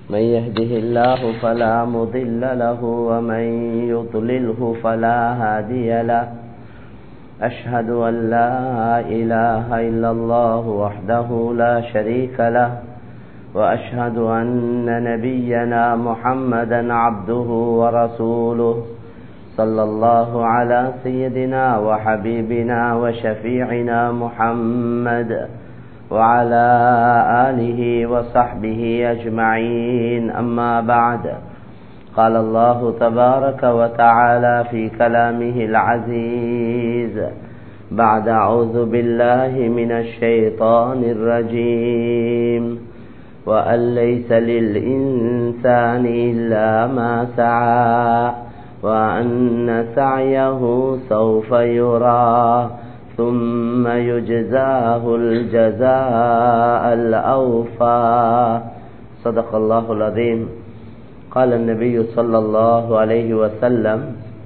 من يهده الله فلا مضل له ومن يضلله فلا هادي له أشهد أن لا إله إلا الله وحده لا شريك له وأشهد أن نبينا محمدا عبده ورسوله صلى الله على سيدنا وحبيبنا وشفيعنا محمد وعلى آله وصحبه أجمعين أما بعد قال الله تبارك وتعالى في كلامه العزيز بعد أعوذ بالله من الشيطان الرجيم وأن ليس للإنسان إلا ما سعى وأن سعيه سوف يرى ثم يجزاه الجزاء الأوفى صدق الله العظيم قال النبي صلى الله عليه وسلم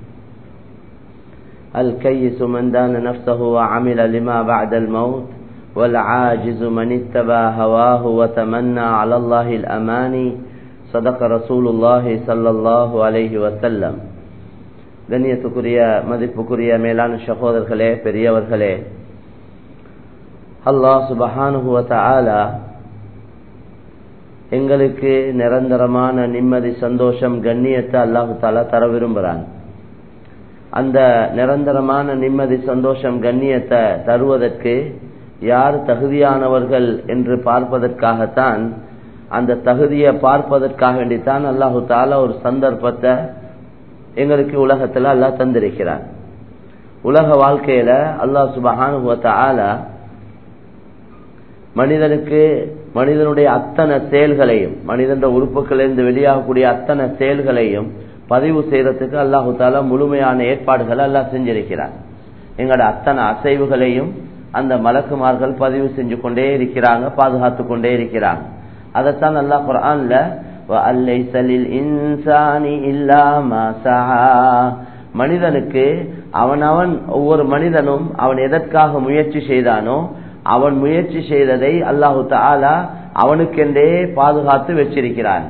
الكيس من دان نفسه وعمل لما بعد الموت والعاجز من اتبع هواه وتمنى على الله الأماني صدق رسول الله صلى الله عليه وسلم கண்ணியத்துக்குரிய மதிப்புக்குரிய மேலான சகோதரர்களே பெரியவர்களே அல்லாஹ் சுபஹானுகுவத்த ஆலா எங்களுக்கு நிரந்தரமான நிம்மதி சந்தோஷம் கண்ணியத்தை அல்லாஹு தாலா தர விரும்புகிறான் அந்த நிரந்தரமான நிம்மதி சந்தோஷம் கண்ணியத்தை தருவதற்கு யார் தகுதியானவர்கள் என்று பார்ப்பதற்காகத்தான் அந்த தகுதியை பார்ப்பதற்காக வேண்டித்தான் அல்லாஹு தாலா ஒரு சந்தர்ப்பத்தை எங்களுக்கு உலகத்துல அல்லாஹ் தந்திருக்கிறார் உலக வாழ்க்கையில அல்லாஹ் சுபஹானுவத்த ஆலா மனிதனுக்கு மனிதனுடைய அத்தனை செயல்களையும் மனிதன் உறுப்புகளிலிருந்து வெளியாகக்கூடிய அத்தனை செயல்களையும் பதிவு செய்யறதுக்கு அல்லாஹு தாலா முழுமையான ஏற்பாடுகளை எல்லாம் செஞ்சிருக்கிறார் எங்களோட அத்தனை அசைவுகளையும் அந்த மலக்குமார்கள் பதிவு செஞ்சு கொண்டே இருக்கிறாங்க பாதுகாத்து கொண்டே இருக்கிறாங்க அதைத்தான் அல்லாஹ் குரான்ல மனிதனுக்கு அவனவன் ஒவ்வொரு மனிதனும் அவன் எதற்காக முயற்சி செய்தானோ அவன் முயற்சி செய்ததை அல்லாஹு தாலா அவனுக்கென்றே பாதுகாத்து வச்சிருக்கிறான்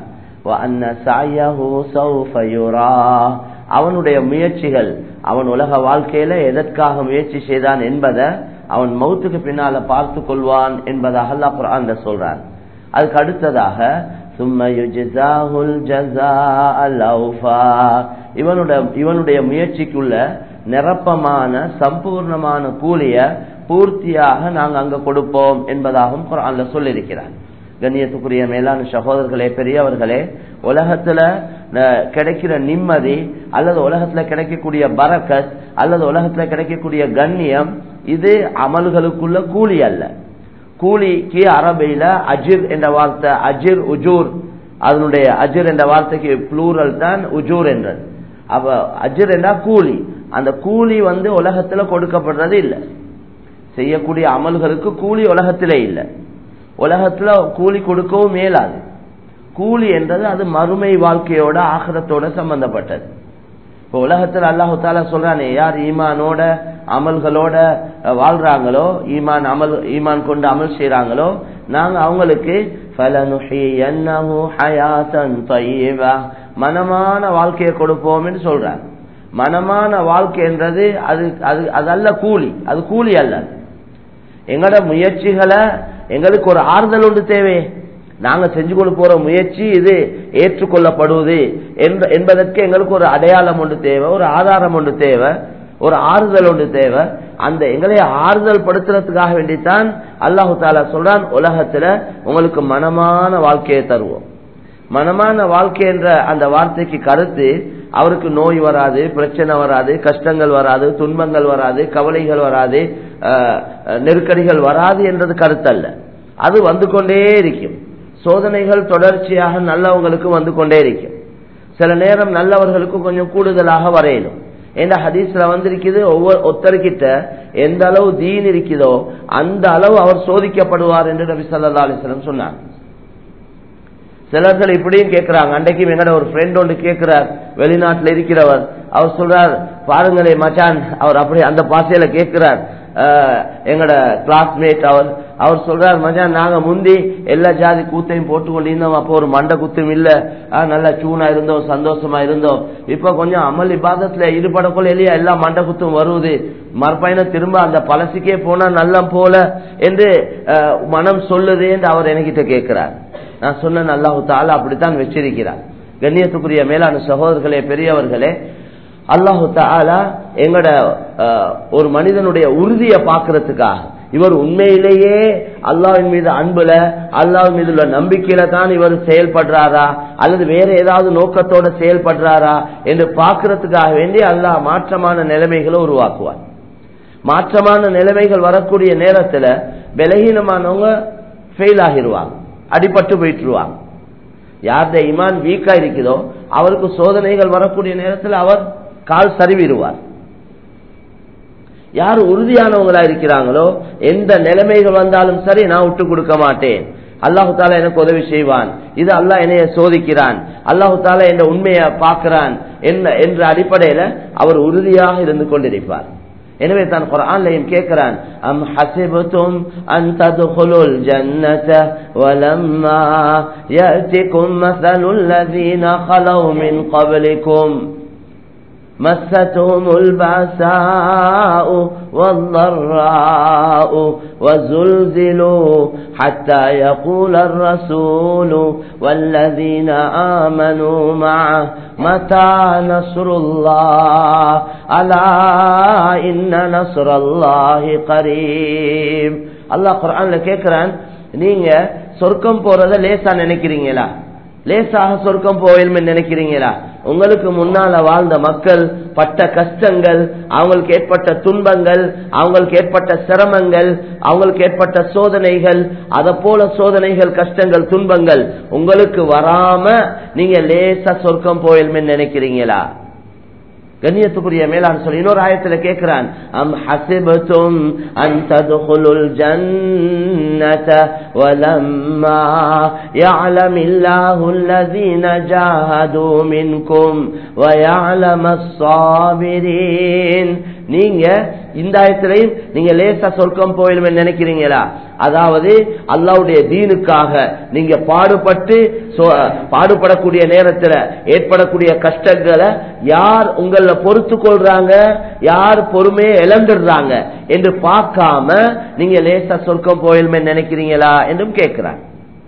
அவனுடைய முயற்சிகள் அவன் உலக வாழ்க்கையில எதற்காக முயற்சி செய்தான் என்பதை அவன் மௌத்துக்கு பின்னால பார்த்து கொள்வான் என்பதாக அல்லாஹ் குரான் சொல்றான் அதுக்கு அடுத்ததாக இவனுடைய இவனுடைய முயற்சிக்குள்ள நிரப்பமான சம்பூர்ணமான கூலிய பூர்த்தியாக நாங்க அங்க கொடுப்போம் என்பதாகவும் குரான்ல சொல்லியிருக்கிறார் கண்ணியத்துக்குரிய மேலான சகோதரர்களே பெரியவர்களே உலகத்துல கிடைக்கிற நிம்மதி அல்லது உலகத்துல கிடைக்கக்கூடிய பரக்கத் அல்லது உலகத்துல கிடைக்கக்கூடிய கண்ணியம் இது அமல்களுக்குள்ள கூலி அல்ல கூலிக்கு அரபையில அஜிர் என்ற வார்த்தை அஜிர் உஜூர் அதனுடைய அஜிர் என்ற வார்த்தைக்கு புளூரல் தான் உஜூர் என்றது அப்ப அஜிர் என்றா கூலி அந்த கூலி வந்து உலகத்துல கொடுக்கப்படுறது இல்லை செய்யக்கூடிய அமல்களுக்கு கூலி உலகத்திலே இல்லை உலகத்துல கூலி கொடுக்கவும் மேலாது கூலி என்றது அது மறுமை வாழ்க்கையோட ஆகரத்தோட சம்பந்தப்பட்டது இப்போ உலகத்தில் அல்லாஹு தாலா சொல்றானே யார் ஈமானோட அமல்களோட வாழ்றாங்களோ ஈமான் அமல் ஈமான் கொண்டு அமல் செய்யறாங்களோ நாங்க அவங்களுக்கு மனமான வாழ்க்கையை கொடுப்போம் என்று சொல்றாங்க மனமான வாழ்க்கை என்றது அது அது அதல்ல கூலி அது கூலி அல்ல எங்களோட முயற்சிகளை எங்களுக்கு ஒரு ஆறுதல் ஒன்று தேவை நாங்க செஞ்சு கொண்டு போற முயற்சி இது ஏற்றுக்கொள்ளப்படுவது என்பதற்கு எங்களுக்கு ஒரு அடையாளம் ஒன்று தேவை ஒரு ஆதாரம் ஒன்று தேவை ஒரு ஆறுதல் ஒன்று தேவை அந்த எங்களை ஆறுதல் படுத்துறதுக்காக வேண்டித்தான் அல்லாஹு தாலா சொல்றான் உலகத்துல உங்களுக்கு மனமான வாழ்க்கையை தருவோம் மனமான வாழ்க்கை என்ற அந்த வார்த்தைக்கு கருத்து அவருக்கு நோய் வராது பிரச்சனை வராது கஷ்டங்கள் வராது துன்பங்கள் வராது கவலைகள் வராது நெருக்கடிகள் வராது என்றது கருத்தல்ல அது வந்து கொண்டே இருக்கும் சோதனைகள் தொடர்ச்சியாக நல்லவங்களுக்கு வந்து கொண்டே இருக்கும் சில நேரம் நல்லவர்களுக்கு கொஞ்சம் கூடுதலாக வரையணும் ஏன்னா ஹதீஸ்ல வந்திருக்குது ஒவ்வொரு ஒருத்தர்கிட்ட எந்த அளவு தீன் இருக்குதோ அந்த அளவு அவர் சோதிக்கப்படுவார் என்று நபி சல்லா அலிஸ்லம் சொன்னாங்க சிலர்கள் இப்படியும் கேட்கிறாங்க அன்றைக்கு எங்கட ஒரு ஃப்ரெண்ட் ஒன்று கேட்கிறார் வெளிநாட்டுல இருக்கிறவர் அவர் சொல்றார் பாருங்களே மச்சான் அவர் அப்படி அந்த பாசையில கேட்கிறார் அஹ், எங்கட கிளாஸ்மேட் அவர் அவர் சொல்றார் மச்சான் நாங்க முந்தி எல்லா ஜாதி கூத்தையும் போட்டு கொண்டிருந்தோம் அப்போ ஒரு மண்டை குத்தும் இல்ல ஆ, நல்லா சூனா இருந்தோம் சந்தோஷமா இருந்தோம் இப்ப கொஞ்சம் அமல் இபாதத்துல ஈடுபடக்குள்ள இல்லையா எல்லா மண்டை குத்தும் வருவது மறுபயண திரும்ப அந்த பழசுக்கே போனா நல்ல போல என்று அஹ், மனம் சொல்லுது என்று அவர் என்கிட்ட கேட்கிறார் நான் சொன்ன அல்லாஹு தாலா அப்படித்தான் வச்சிருக்கிறார் கண்ணியத்துக்குரிய மேலான சகோதரர்களே பெரியவர்களே அல்லாஹு தாலா எங்கட அஹ், ஒரு மனிதனுடைய உறுதியை பார்க்கறதுக்காக இவர் உண்மையிலேயே அல்லாஹ்வின் மீது அன்புல அல்லாஹ் மீது உள்ள நம்பிக்கையில தான் இவர் செயல்படுறாரா அல்லது வேற ஏதாவது நோக்கத்தோட செயல்படுறாரா என்று பார்க்கறதுக்காக வேண்டி அல்லாஹ் மாற்றமான நிலைமைகளை உருவாக்குவார் மாற்றமான நிலைமைகள் வரக்கூடிய நேரத்துல பலகீனமானவங்க ஃபெயில் ஆகிருவாங்க அடிபட்டு போயிட்டுருவாங்க யார்த இமான் வீக்கா இருக்குதோ அவருக்கு சோதனைகள் வரக்கூடிய நேரத்தில் அவர் கால் சரிவிடுவார் யார் உறுதியானவங்களா இருக்கிறாங்களோ எந்த நிலைமைகள் வந்தாலும் சரி நான் விட்டு கொடுக்க மாட்டேன் அல்லாஹு தாலா எனக்கு உதவி செய்வான் இது அல்லாஹ் என்னைய சோதிக்கிறான் அல்லாஹு தாலா என்ற உண்மையை பார்க்கிறான் என்ன என்ற அடிப்படையில அவர் உறுதியாக இருந்து கொண்டிருப்பார் எனவே தான் குரான்லையும் கேட்கிறான் அம் ஹசிபுதும் அன் ததுகுலுல் ஜன்னத வலம்மா யஅதிகும் மஸலுல் லதீன خلو من قبلكم مستهم البعثاء والضراء وزلزلوا حتى يقول الرسول والذين آمنوا معه متى نصر الله ألا إن نصر الله قريب الله قرآن கேட்கிறான் நீங்க சொர்க்கம் போறத லேசா நினைக்கிறீங்களா லேசாக சொர்க்கம் போயிலும் நினைக்கிறீங்களா உங்களுக்கு முன்னால வாழ்ந்த மக்கள் பட்ட கஷ்டங்கள் அவங்களுக்கு ஏற்பட்ட துன்பங்கள் அவங்களுக்கு ஏற்பட்ட சிரமங்கள் அவங்களுக்கு ஏற்பட்ட சோதனைகள் அத போல சோதனைகள் கஷ்டங்கள் துன்பங்கள் உங்களுக்கு வராம நீங்க லேசா சொர்க்கம் போயிலும் நினைக்கிறீங்களா கண்ணியத்துக்குரிய மேலான் சொல்லி இன்னொரு ஆயத்துல கேட்கிறான் அம் ஹசிபத்தும் அன் ததுகுலுல் ஜன்னத வலம்மா يعلم الله الذين جاهدوا منكم ويعلم الصابرين நீங்க இந்த ஆயத்திலையும் நீங்க லேசா சொர்க்கம் போயிடும் நினைக்கிறீங்களா அதாவது அல்லாவுடைய தீனுக்காக நீங்க பாடுபட்டு சோ- பாடுபடக்கூடிய நேரத்துல ஏற்படக்கூடிய கஷ்டங்களை யார் உங்கள பொறுத்து கொள்றாங்க யார் பொறுமையை இழந்துடுறாங்க என்று பார்க்காம நீங்க லேசா சொர்க்கம் போயிடுமே நினைக்கிறீங்களா என்றும் கேட்கிறாங்க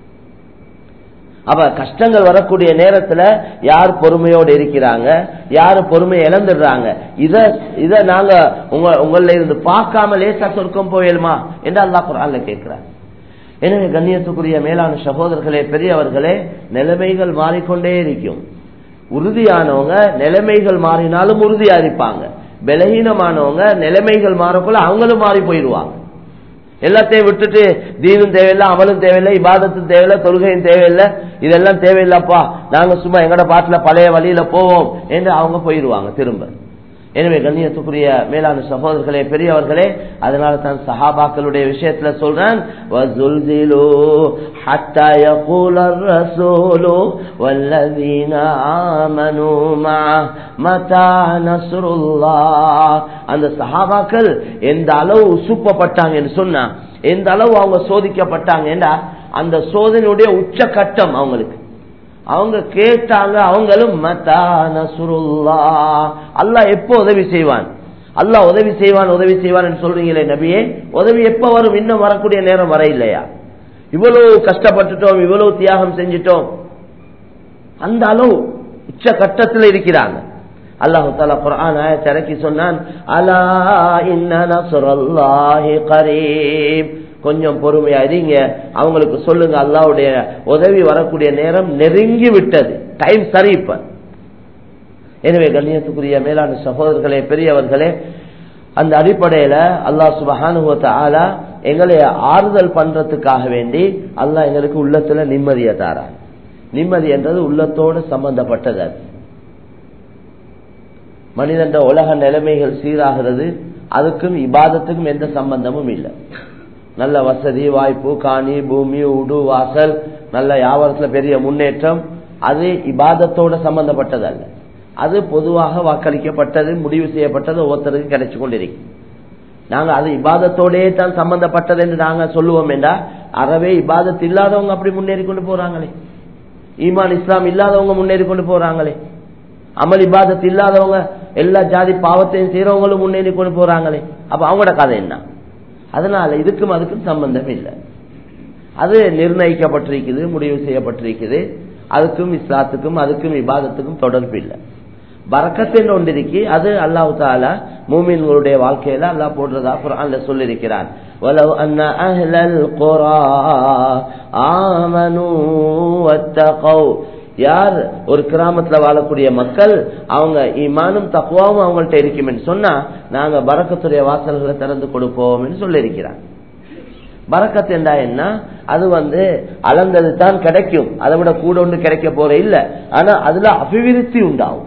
அப்ப கஷ்டங்கள் வரக்கூடிய நேரத்துல யார் பொறுமையோடு இருக்கிறாங்க யாரு பொறுமையை இழந்துடுறாங்க இத இத நாங்க உங்க உங்கள இருந்து பார்க்காம லேசா சொர்க்கம் போயிடுமா என்று அல்லாஹ் குரான்ல கேட்கிறார் எனவே கண்ணியத்துக்குரிய மேலான சகோதரர்களே பெரியவர்களே நிலைமைகள் மாறிக்கொண்டே இருக்கும் உறுதியானவங்க நிலைமைகள் மாறினாலும் உறுதியா இருப்பாங்க பலகீனமானவங்க நிலைமைகள் மாறக்குள்ள அவங்களும் மாறி போயிடுவாங்க எல்லாத்தையும் விட்டுட்டு தீனும் தேவையில்லை அமலும் தேவையில்லை இபாதத்தும் தேவையில்லை தொழுகையும் தேவையில்லை இதெல்லாம் தேவையில்லப்பா நாங்க சும்மா எங்கட பாட்டுல பழைய வழியில போவோம் என்று அவங்க போயிடுவாங்க திரும்ப எனவே கண்ணியத்துக்குரிய மேலான சகோதரர்களே பெரியவர்களே அதனால தான் சஹாபாக்களுடைய விஷயத்துல சொல்றேன் وَزُلْزِلُوا حَتَّى يَقُولَ الرَّسُولُ وَالَّذِينَ آمَنُوا مَعَهُ مَتَى نَصْرُ اللَّهِ அந்த சஹாபாக்கள் எந்த அளவு உசுப்பப்பட்டாங்கன்னு சொன்னா எந்த அளவு அவங்க சோதிக்கப்பட்டாங்கன்னா அந்த சோதனையுடைய உச்சகட்டம் அவங்களுக்கு அவங்க கேட்டாங்க அவங்களும் மத்தா நசுருல்லா அல்லாஹ் எப்போ உதவி செய்வான் அல்லாஹ் உதவி செய்வான் உதவி செய்வான் சொல்றீங்களே நபியே உதவி எப்ப வரும் இன்னும் வரக்கூடிய நேரம் வர இல்லையா இவ்வளவு கஷ்டப்பட்டுட்டோம் இவ்வளவு தியாகம் செஞ்சிட்டோம் அந்த அளவு உச்ச கட்டத்தில் இருக்கிறாங்க அல்லாஹு தாலா குர்ஆன் ஆயத்தை இறக்கி சொன்னான் அலா இன்ன நஸ்ரல்லாஹி கரீப் கொஞ்சம் பொறுமையா இருங்க அவங்களுக்கு சொல்லுங்க அல்லாஹ்வுடைய உதவி வரக்கூடிய நேரம் நெருங்கி விட்டது டைம் சரி இப்ப எனவே கண்ணியத்துக்குரிய மேலான சகோதரர்களே பெரியவர்களே அந்த அடிப்படையில அல்லாஹ் சுபஹானுவத்த ஆலா எங்களை ஆறுதல் பண்றதுக்காக வேண்டி அல்லாஹ் எங்களுக்கு உள்ளத்துல நிம்மதியை தாரான் நிம்மதி என்றது உள்ளத்தோடு சம்பந்தப்பட்டது அது மனிதன் உலக நிலைமைகள் சீராகிறது அதுக்கும் இபாதத்துக்கும் எந்த சம்பந்தமும் இல்லை நல்ல வசதி வாய்ப்பு காணி பூமி உடு வாசல் நல்ல வியாபாரத்துல பெரிய முன்னேற்றம் அது இபாதத்தோட சம்பந்தப்பட்டது அல்ல அது பொதுவாக வாக்களிக்கப்பட்டது முடிவு செய்யப்பட்டது ஒவ்வொருத்தருக்கு கிடைச்சு கொண்டிருக்கு நாங்க அது இபாதத்தோடே தான் சம்பந்தப்பட்டது என்று நாங்க சொல்லுவோம் என்றா அறவே இபாதத் இல்லாதவங்க அப்படி முன்னேறி கொண்டு போறாங்களே ஈமான் இஸ்லாம் இல்லாதவங்க முன்னேறி கொண்டு போறாங்களே அமல் இபாதத் இல்லாதவங்க எல்லா ஜாதி பாவத்தையும் செய்யறவங்களும் முன்னேறி கொண்டு போறாங்களே அப்ப அவங்களோட கதை என்ன அதனால இதுக்கும் அதுக்கும் சம்பந்தம் இல்லை அது நிர்ணயிக்கப்பட்டிருக்குது முடிவு செய்யப்பட்டிருக்குது அதுக்கும் இஸ்லாத்துக்கும் அதுக்கும் இபாதத்துக்கும் தொடர்பு இல்லை பறக்கத்தின் ஒன்றிருக்கு அது அல்லாஹு தாலா மூமின்களுடைய வாழ்க்கையில அல்லாஹ் போடுறதா குரான்ல சொல்லியிருக்கிறான் وَلَوْ أَنَّ أَهْلَ الْقُرَى آمَنُوا وَاتَّقَوْا யார் ஒரு கிராமத்துல வாழக்கூடிய மக்கள் அவங்க ஈமானும் தக்குவாவும் அவங்கள்ட்ட இருக்குமென்னு சொன்னா நாங்க பறக்கத்துடைய வாசல்களை திறந்து கொடுப்போம் சொல்லியிருக்கிறான் பறக்கத்து என்றா என்ன அது வந்து அளந்தது தான் கிடைக்கும் அதை விட கூட ஒன்று கிடைக்க போற இல்ல ஆனா அதுல அபிவிருத்தி உண்டாகும்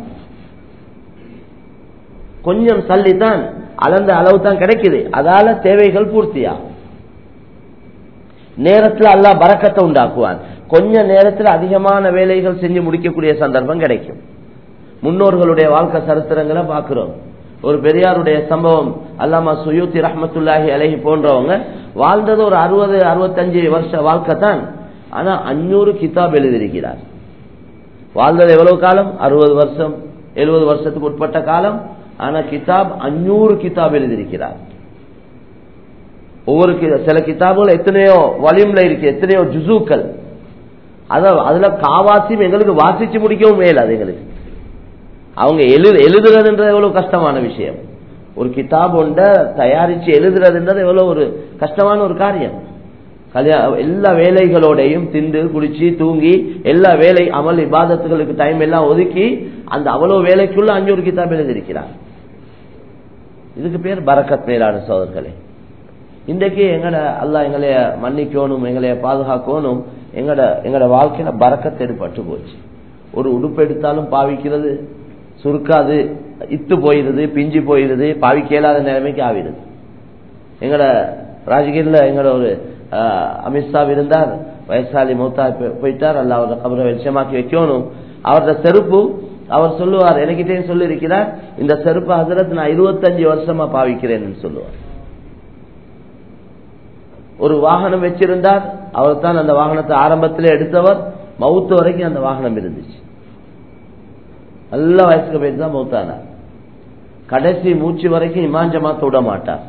கொஞ்சம் சல்லி தான் அளந்த அளவு தான் கிடைக்குது அதால தேவைகள் பூர்த்தியாகும் நேரத்துல அல்லா பறக்கத்தை உண்டாக்குவான் கொஞ்ச நேரத்தில் அதிகமான வேலைகள் செஞ்சு முடிக்கக்கூடிய சந்தர்ப்பம் கிடைக்கும் முன்னோர்களுடைய வாழ்க்கை சரித்திரங்களை பார்க்கிறோம் ஒரு பெரியாருடைய சம்பவம் அல்லாமா சுயூத்தி ரஹமத்துல்லாஹி அலஹி போன்றவங்க வாழ்ந்தது ஒரு அறுபது அறுபத்தஞ்சு வருஷ வாழ்க்கை தான் ஆனா அஞ்சூறு கிதாப் எழுதியிருக்கிறார் வாழ்ந்தது எவ்வளவு காலம் அறுபது வருஷம் எழுபது வருஷத்துக்கு உட்பட்ட காலம் ஆனா கிதாப் அஞ்சூறு கிதாப் எழுதியிருக்கிறார் ஒவ்வொரு சில கிதாபுகள் எத்தனையோ வலியும்ல இருக்கு எத்தனையோ ஜுசூக்கள் அத அதுல காவாசியும் எங்களுக்கு வாசிச்சு முடிக்கவும் மேலாது எங்களுக்கு அவங்க எழு எழுதுறதுன்றது எவ்வளவு கஷ்டமான விஷயம் ஒரு கிதாப் ஒண்ட தயாரிச்சு எழுதுறதுன்றது எவ்வளவு ஒரு கஷ்டமான ஒரு காரியம் கல்யாண எல்லா வேலைகளோடையும் திண்டு குடிச்சு தூங்கி எல்லா வேலை அமல் இபாதத்துகளுக்கு டைம் எல்லாம் ஒதுக்கி அந்த அவ்வளவு வேலைக்குள்ள அஞ்சூறு கிதாப் எழுதியிருக்கிறார் இதுக்கு பேர் பரக்கத் மேலான சோதர்களே இன்றைக்கு எங்கட அல்லா எங்களைய மன்னிக்கணும் எங்களைய பாதுகாக்கணும் எங்கட எங்கட வாழ்க்கையில பறக்கத்து ஏற்பட்டு போச்சு ஒரு உடுப்பு எடுத்தாலும் பாவிக்கிறது சுருக்காது இத்து போயிருது பிஞ்சு போயிருது பாவிக்க இயலாத நிலைமைக்கு ஆவிடுது எங்கட ராஜகிரில எங்கட ஒரு அமித்ஷா இருந்தார் வயசாலி மௌத்தா போயிட்டார் அல்ல அவரை கபரை வெளிச்சமாக்கி வைக்கணும் அவரோட செருப்பு அவர் சொல்லுவார் எனக்கிட்டே சொல்லி இருக்கிறார் இந்த செருப்பு ஹசரத் நான் இருபத்தஞ்சு வருஷமா பாவிக்கிறேன்னு சொல்லுவார் ஒரு வாகனம் வச்சிருந்தார் அவர் தான் அந்த வாகனத்தை ஆரம்பத்தில் எடுத்தவர் மவுத்து வரைக்கும் அந்த வாகனம் இருந்துச்சு நல்ல வயசுக்கு போயிட்டு தான் மௌத்தானார் கடைசி மூச்சு வரைக்கும் இமாஞ்சமாத்த விட மாட்டார்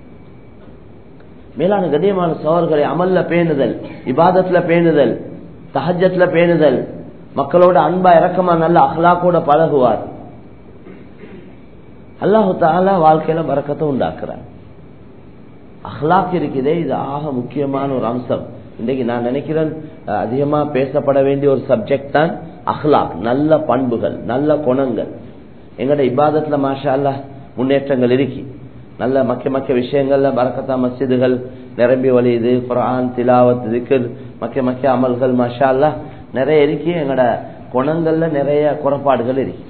மேலான கதியமான சோழர்களை அமல்ல பேணுதல் இபாதத்துல பேணுதல் தஹஜத்துல பேணுதல் மக்களோட அன்பா இறக்கமா நல்ல அஹ்லாக்கோட பழகுவார் அல்லாஹு தாலா வாழ்க்கையில வரக்கத்தை உண்டாக்குறார் அஹ்லாக் இருக்குதே இது ஆக முக்கியமான ஒரு அம்சம் இன்றைக்கு நான் நினைக்கிறேன் அதிகமா பேசப்பட வேண்டிய ஒரு சப்ஜெக்ட் தான் அஹ்லாக் நல்ல பண்புகள் நல்ல குணங்கள் எங்கட இபாதத்துல மாஷா அல்லா முன்னேற்றங்கள் இருக்கு நல்ல மக்க மக்க விஷயங்கள்ல பரக்கத்தா மஸ்ஜிதுகள் நிரம்பி வழியுது குரான் திலாவத் திக்கர் மக்க மக்க அமல்கள் மாஷா அல்லா நிறைய இருக்கு எங்கட குணங்கள்ல நிறைய குறைபாடுகள் இருக்கு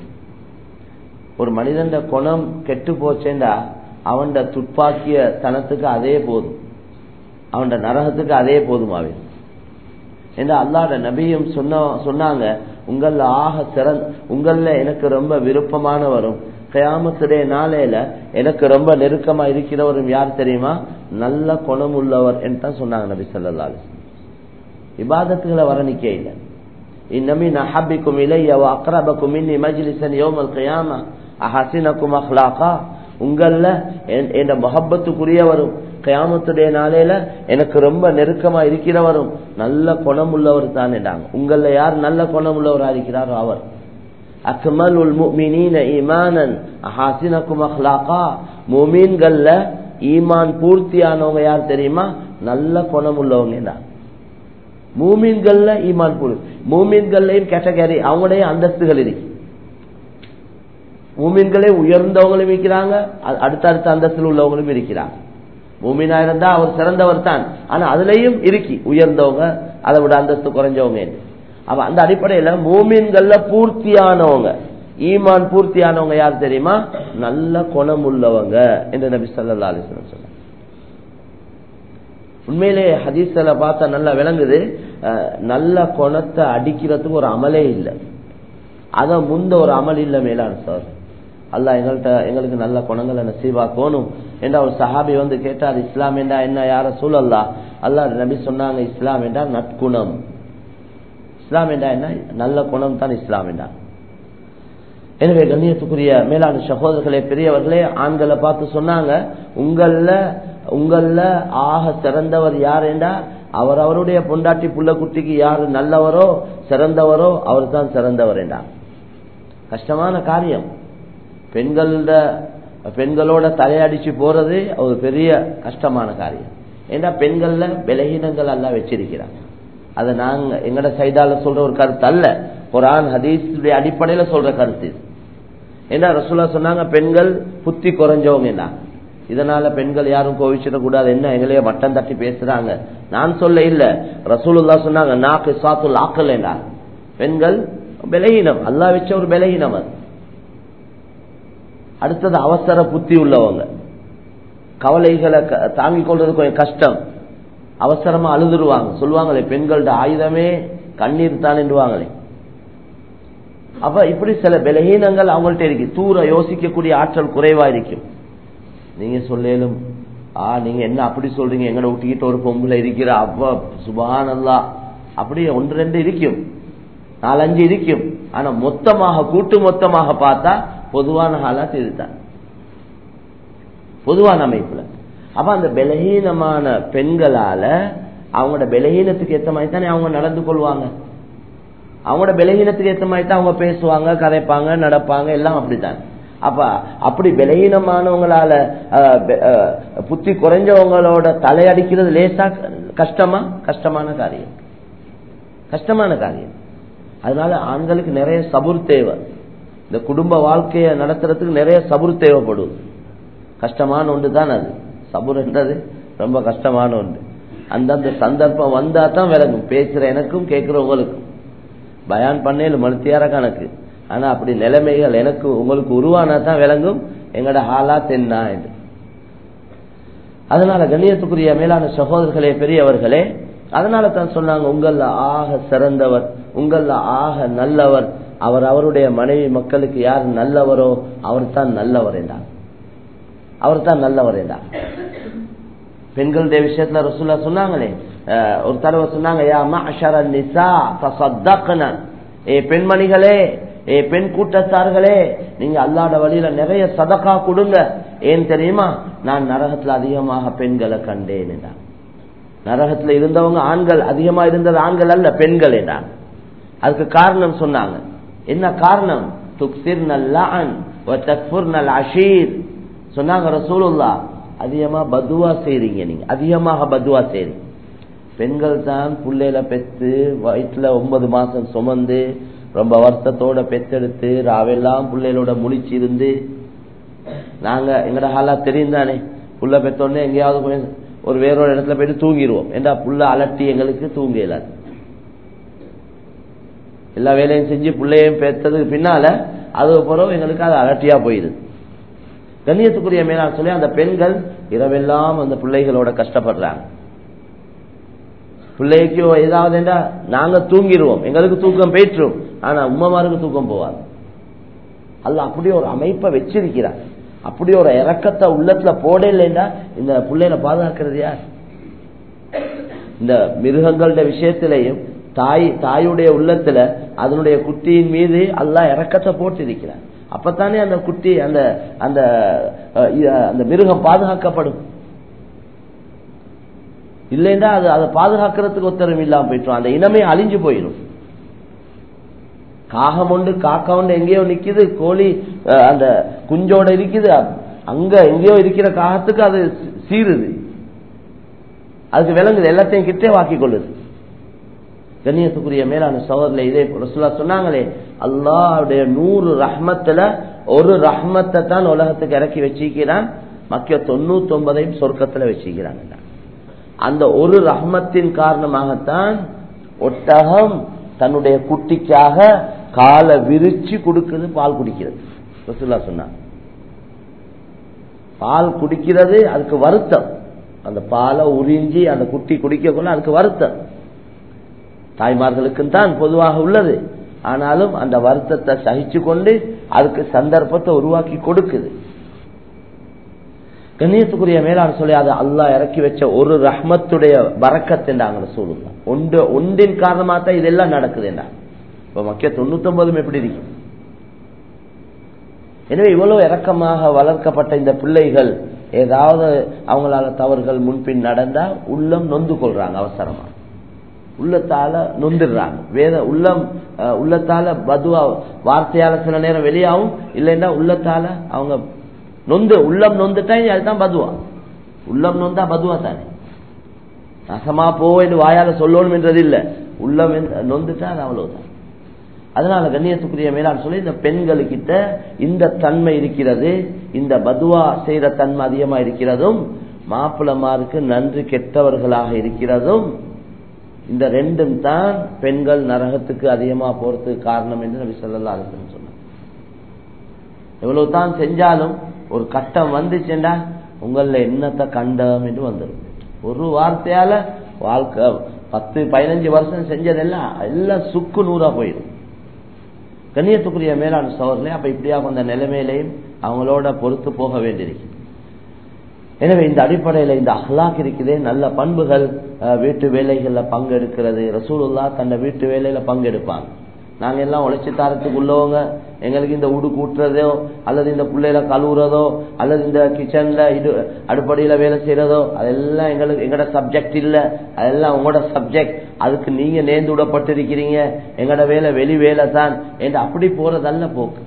ஒரு மனிதன் குணம் கெட்டு போச்சேண்டா அவன் துப்பாக்கிய தனத்துக்கு அதே போதும் அவன் நரகத்துக்கு அதே போதுமாவே என்று அல்லாட நபியும் சொன்ன சொன்னாங்க உங்கள ஆக சிறந்த உங்கள எனக்கு ரொம்ப விருப்பமானவரும் கயாமத்துடைய நாளையில எனக்கு ரொம்ப நெருக்கமா இருக்கிறவரும் யார் தெரியுமா நல்ல குணம் உள்ளவர் என்று தான் சொன்னாங்க நபி சொல்லா இபாதத்துகளை வரணிக்க இல்லை இன்னமின் அஹபிக்கும் இலைய அக்ரபக்கும் இன்னி மஜ்லிசன் யோமல் கயாமா அஹசினக்கும் அஹ்லாக்கா உங்கள என் முகப்பத்துக்குரியவரும் கயாமத்துடைய நாளையில எனக்கு ரொம்ப நெருக்கமா இருக்கிறவரும் நல்ல குணம் உள்ளவர் தான் என்றாங்க உங்கள யார் நல்ல குணம் உள்ளவரா இருக்கிறாரோ அவர் அக்மல் உல் முமினீன ஈமானன் அஹாசினக்கும் அஹ்லாக்கா முமீன்கள்ல ஈமான் பூர்த்தியானவங்க யார் தெரியுமா நல்ல குணம் உள்ளவங்க மூமீன்கள்ல ஈமான் பூர்த்தி மூமீன்கள்லயும் கேட்டகரி அவங்களுடைய அந்தஸ்துகள் இருக்கு மூமின்களே உயர்ந்தவங்களும் இருக்கிறாங்க அடுத்தடுத்த அந்தஸ்தில் உள்ளவங்களும் இருக்கிறாங்க மூமினா இருந்தா அவர் சிறந்தவர் தான் ஆனா அதுலயும் இருக்கி உயர்ந்தவங்க அதை விட அந்தஸ்து குறைஞ்சவங்க அப்ப அந்த அடிப்படையில மூமின்கள்ல பூர்த்தியானவங்க ஈமான் பூர்த்தியானவங்க யார் தெரியுமா நல்ல குணம் உள்ளவங்க என்று நபி சொல்லா அலிஸ்லம் சொன்ன உண்மையிலே ஹதீஸ்ல பார்த்தா நல்லா விளங்குது நல்ல குணத்தை அடிக்கிறதுக்கு ஒரு அமலே இல்லை அத முந்த ஒரு அமல் இல்ல மேலான சார் அல்லா எங்கள்கிட்ட எங்களுக்கு நல்ல குணங்களை நசீவாக்கணும் என்ற ஒரு சஹாபி வந்து கேட்டார் இஸ்லாம் என்றா என்ன யார சூழல்லா அல்லா நபி சொன்னாங்க இஸ்லாம் என்றால் நற்குணம் இஸ்லாம் என்றா என்ன நல்ல குணம் தான் இஸ்லாம் என்றா எனவே கண்ணியத்துக்குரிய மேலான சகோதரர்களே பெரியவர்களே ஆண்களை பார்த்து சொன்னாங்க உங்கள உங்கள ஆக சிறந்தவர் யார் என்றா அவர் அவருடைய பொண்டாட்டி புள்ள குட்டிக்கு யாரு நல்லவரோ சிறந்தவரோ அவர் தான் சிறந்தவர் என்றா கஷ்டமான காரியம் பெண்களோட பெண்களோட தலையடிச்சு போறது ஒரு பெரிய கஷ்டமான காரியம் ஏன்னா பெண்கள்ல விலகினங்கள் எல்லாம் வச்சிருக்கிறாங்க அதை நாங்க எங்கட சைடால சொல்ற ஒரு கருத்து அல்ல குரான் ஹதீஸுடைய அடிப்படையில சொல்ற கருத்து ஏன்னா ரசூலா சொன்னாங்க பெண்கள் புத்தி குறைஞ்சவங்க என்ன இதனால பெண்கள் யாரும் கோவிச்சிடக்கூடாது என்ன எங்களையே மட்டம் தட்டி பேசுறாங்க நான் சொல்ல இல்ல ரசூலுல்லா சொன்னாங்க நாக்கு சாத்துல் ஆக்கல் என்ன பெண்கள் விலகினம் அல்லா வச்ச ஒரு விலகினம் அது அடுத்தது அவசர புத்தி உள்ளவங்க கவலைகளை தாங்கிக் கொள்றது கொஞ்சம் கஷ்டம் அவசரமா அழுதுருவாங்க சொல்லுவாங்களே பெண்களோட ஆயுதமே கண்ணீர் தான் என்றுவாங்களே அப்ப இப்படி சில பலகீனங்கள் அவங்கள்ட்ட இருக்கு தூர யோசிக்கக்கூடிய ஆற்றல் குறைவா இருக்கும் நீங்க சொல்லும் ஆ நீங்க என்ன அப்படி சொல்றீங்க எங்கட விட்டுக்கிட்ட ஒரு பொம்பளை இருக்கிற அவ்வா சுபானல்லா அப்படி ஒன்று ரெண்டு இருக்கும் நாலஞ்சு இருக்கும் ஆனா மொத்தமாக கூட்டு மொத்தமாக பார்த்தா பொதுவான ஹாலாத் இதுதான் பொதுவான அமைப்புல அப்ப அந்த பலகீனமான பெண்களால அவங்களோட பலகீனத்துக்கு ஏற்ற மாதிரி தானே அவங்க நடந்து கொள்வாங்க அவங்களோட பலகீனத்துக்கு ஏற்ற மாதிரி தான் அவங்க பேசுவாங்க கதைப்பாங்க நடப்பாங்க எல்லாம் அப்படித்தான் அப்ப அப்படி பலகீனமானவங்களால புத்தி குறைஞ்சவங்களோட தலையடிக்கிறது லேசா கஷ்டமா கஷ்டமான காரியம் கஷ்டமான காரியம் அதனால ஆண்களுக்கு நிறைய சபுர் தேவை இந்த குடும்ப வாழ்க்கையை நடத்துறதுக்கு நிறைய சபுர் தேவைப்படுது கஷ்டமான ஒன்று தான் அது சபுர் என்றது ரொம்ப கஷ்டமான ஒன்று அந்தந்த சந்தர்ப்பம் வந்தா தான் விளங்கும் பேசுற எனக்கும் கேட்கிறவங்களுக்கும் பயான் பண்ணேன் மருத்தியார கணக்கு ஆனா அப்படி நிலைமைகள் எனக்கு உங்களுக்கு உருவானா தான் விளங்கும் எங்கட ஹாலா தென்னா என்று அதனால கண்ணியத்துக்குரிய மேலான சகோதரர்களே பெரியவர்களே அதனால தான் சொன்னாங்க உங்கள ஆக சிறந்தவர் உங்கள ஆக நல்லவர் அவர் அவருடைய மனைவி மக்களுக்கு யார் நல்லவரோ அவர் தான் நல்லவர் என்றார் அவர் தான் நல்லவர் என்றார் பெண்களுடைய விஷயத்துல ரசூல்லா சொன்னாங்களே ஒரு தடவை சொன்னாங்க யா மஅஷர நிசா தஸத்தக்ன ஏ பெண்மணிகளே ஏ பெண் கூட்டத்தார்களே நீங்க அல்லாட வழியில நிறைய சதக்கா கொடுங்க ஏன் தெரியுமா நான் நரகத்துல அதிகமாக பெண்களை கண்டேன் என்றான் நரகத்துல இருந்தவங்க ஆண்கள் அதிகமா இருந்தது ஆண்கள் அல்ல பெண்கள் என்றான் அதுக்கு காரணம் சொன்னாங்க என்ன காரணம் துக்சிர் நல்லான் நல் அஷீர் சொன்னாங்க ரசூலுல்லா அதிகமா பதுவா செய்றீங்க நீங்க அதிகமாக பதுவா செய்றீங்க பெண்கள் தான் புள்ளையில பெத்து வயிற்றுல ஒன்பது மாசம் சுமந்து ரொம்ப வருஷத்தோட பெத்தெடுத்து ராவெல்லாம் பிள்ளைகளோட முழிச்சு இருந்து நாங்க எங்கட ஹாலா தெரியும் தானே புள்ள பெத்தோடனே எங்கேயாவது போய் ஒரு வேறொரு இடத்துல போயிட்டு தூங்கிடுவோம் ஏண்டா புள்ள அலட்டி எங்களுக்கு தூங்க இயலாது எல்லா வேலையும் செஞ்சு பிள்ளையும் பெற்றதுக்கு பின்னால அது பிறகு எங்களுக்கு அது அலட்டியா போயிடுது கண்ணியத்துக்குரிய மேலாண் சொல்லி அந்த பெண்கள் இரவெல்லாம் அந்த பிள்ளைகளோட கஷ்டப்படுறாங்க பிள்ளைக்கு ஏதாவது என்றா நாங்க தூங்கிடுவோம் எங்களுக்கு தூக்கம் போயிட்டுரும் ஆனா உம்மமாருக்கு தூக்கம் போவாது அல்ல அப்படி ஒரு அமைப்பை வச்சிருக்கிறார் அப்படி ஒரு இறக்கத்தை உள்ளத்துல போட இல்லைன்னா இந்த பிள்ளைகளை பாதுகாக்கிறது யார் இந்த மிருகங்களோட விஷயத்திலையும் தாய் தாயுடைய உள்ளத்துல அதனுடைய குட்டியின் மீது அல்லா இறக்கத்தை போட்டு இருக்கிறார் அப்பத்தானே அந்த குட்டி அந்த அந்த அந்த மிருகம் பாதுகாக்கப்படும் இல்லைன்னா அது அதை பாதுகாக்கிறதுக்கு உத்தரவு இல்லாம போயிட்டோம் அந்த இனமே அழிஞ்சு போயிடும் காகம் உண்டு காக்கா உண்டு எங்கேயோ நிக்குது கோழி அந்த குஞ்சோட இருக்குது அங்க எங்கேயோ இருக்கிற காகத்துக்கு அது சீருது அதுக்கு விளங்குது எல்லாத்தையும் கிட்டே வாக்கி கொள்ளுது கண்ணியத்துக்குரிய மேலான சோதரில் இதே ரசுல்லா சொன்னாங்களே அல்லாவுடைய நூறு ரஹ்மத்துல ஒரு ரஹ்மத்தை தான் உலகத்துக்கு இறக்கி வச்சிருக்கிறான் மக்கிய தொண்ணூத்தி ஒன்பதையும் சொர்க்கத்துல வச்சிருக்கிறாங்க அந்த ஒரு ரஹ்மத்தின் காரணமாகத்தான் ஒட்டகம் தன்னுடைய குட்டிக்காக காலை விரிச்சு கொடுக்குது பால் குடிக்கிறது ரசுல்லா சொன்னாங்க பால் குடிக்கிறது அதுக்கு வருத்தம் அந்த பாலை உறிஞ்சி அந்த குட்டி குடிக்கக்குள்ள அதுக்கு வருத்தம் தாய்மார்களுக்கு தான் பொதுவாக உள்ளது ஆனாலும் அந்த வருத்தத்தை சகிச்சு கொண்டு அதுக்கு சந்தர்ப்பத்தை உருவாக்கி கொடுக்குது கண்ணியத்துக்குரிய மேலாண் சொல்லி அது அல்லாஹ் இறக்கி வச்ச ஒரு ரஹ்மத்துடைய வரக்கத்துண்டாங்க சொல்லுங்க ஒன்று ஒன்றின் காரணமா தான் இதெல்லாம் நடக்குதுண்டா இப்ப மக்கிய தொண்ணூத்தி ஒன்பதும் எப்படி இருக்கு எனவே இவ்வளவு இறக்கமாக வளர்க்கப்பட்ட இந்த பிள்ளைகள் ஏதாவது அவங்களால தவறுகள் முன்பின் நடந்தா உள்ளம் நொந்து கொள்றாங்க அவசரமா உள்ளத்தால நொந்துடுறாங்க வேத உள்ளம் உள்ளத்தால பதுவா வார்த்தையால சில நேரம் வெளியாகும் இல்லைன்னா உள்ளத்தால அவங்க நொந்து உள்ளம் நொந்துட்டா அதுதான் பதுவா உள்ளம் நொந்தா பதுவா தானே நசமா போன்னு வாயால சொல்லணும் என்றது இல்ல உள்ளம் நொந்துட்டா அது அவ்வளவுதான் அதனால கண்ணியத்துக்குரிய மேலாண் சொல்லி இந்த பெண்களுக்கிட்ட இந்த தன்மை இருக்கிறது இந்த பதுவா செய்யற தன்மை அதிகமா இருக்கிறதும் மாப்பிளமாருக்கு நன்றி கெட்டவர்களாக இருக்கிறதும் இந்த ரெண்டும் தான் பெண்கள் நரகத்துக்கு அதிகமா போறதுக்கு காரணம் என்று நபி சொல்லா அலிஸ்லம் சொன்னார் எவ்வளவு தான் செஞ்சாலும் ஒரு கட்டம் வந்துச்சுண்டா உங்கள என்னத்தை கண்டம் என்று வந்துடும் ஒரு வார்த்தையால வாழ்க்கை பத்து பதினஞ்சு வருஷம் செஞ்சதெல்லாம் எல்லாம் சுக்கு நூறா போயிடும் கண்ணியத்துக்குரிய மேலாண் சோழர்களே அப்ப இப்படியா அந்த நிலைமையிலையும் அவங்களோட பொறுத்து போக வேண்டியிருக்கு எனவே இந்த அடிப்படையில இந்த அஹ்லாக் இருக்குதே நல்ல பண்புகள் வீட்டு வேலைகள்ல பங்கெடுக்கிறது ரசூலுல்லா தன்னை வீட்டு வேலையில பங்கெடுப்பாங்க நாங்க எல்லாம் உழைச்சி தாரத்துக்கு உள்ளவங்க எங்களுக்கு இந்த உடு கூட்டுறதோ அல்லது இந்த பிள்ளையில கழுவுறதோ அல்லது இந்த கிச்சன்ல இது அடுப்படியில வேலை செய்யறதோ அதெல்லாம் எங்களுக்கு எங்களோட சப்ஜெக்ட் இல்ல அதெல்லாம் உங்களோட சப்ஜெக்ட் அதுக்கு நீங்க நேர்ந்து விடப்பட்டிருக்கிறீங்க எங்களோட வேலை வெளி வேலை தான் என்று அப்படி போறதல்ல போக்கு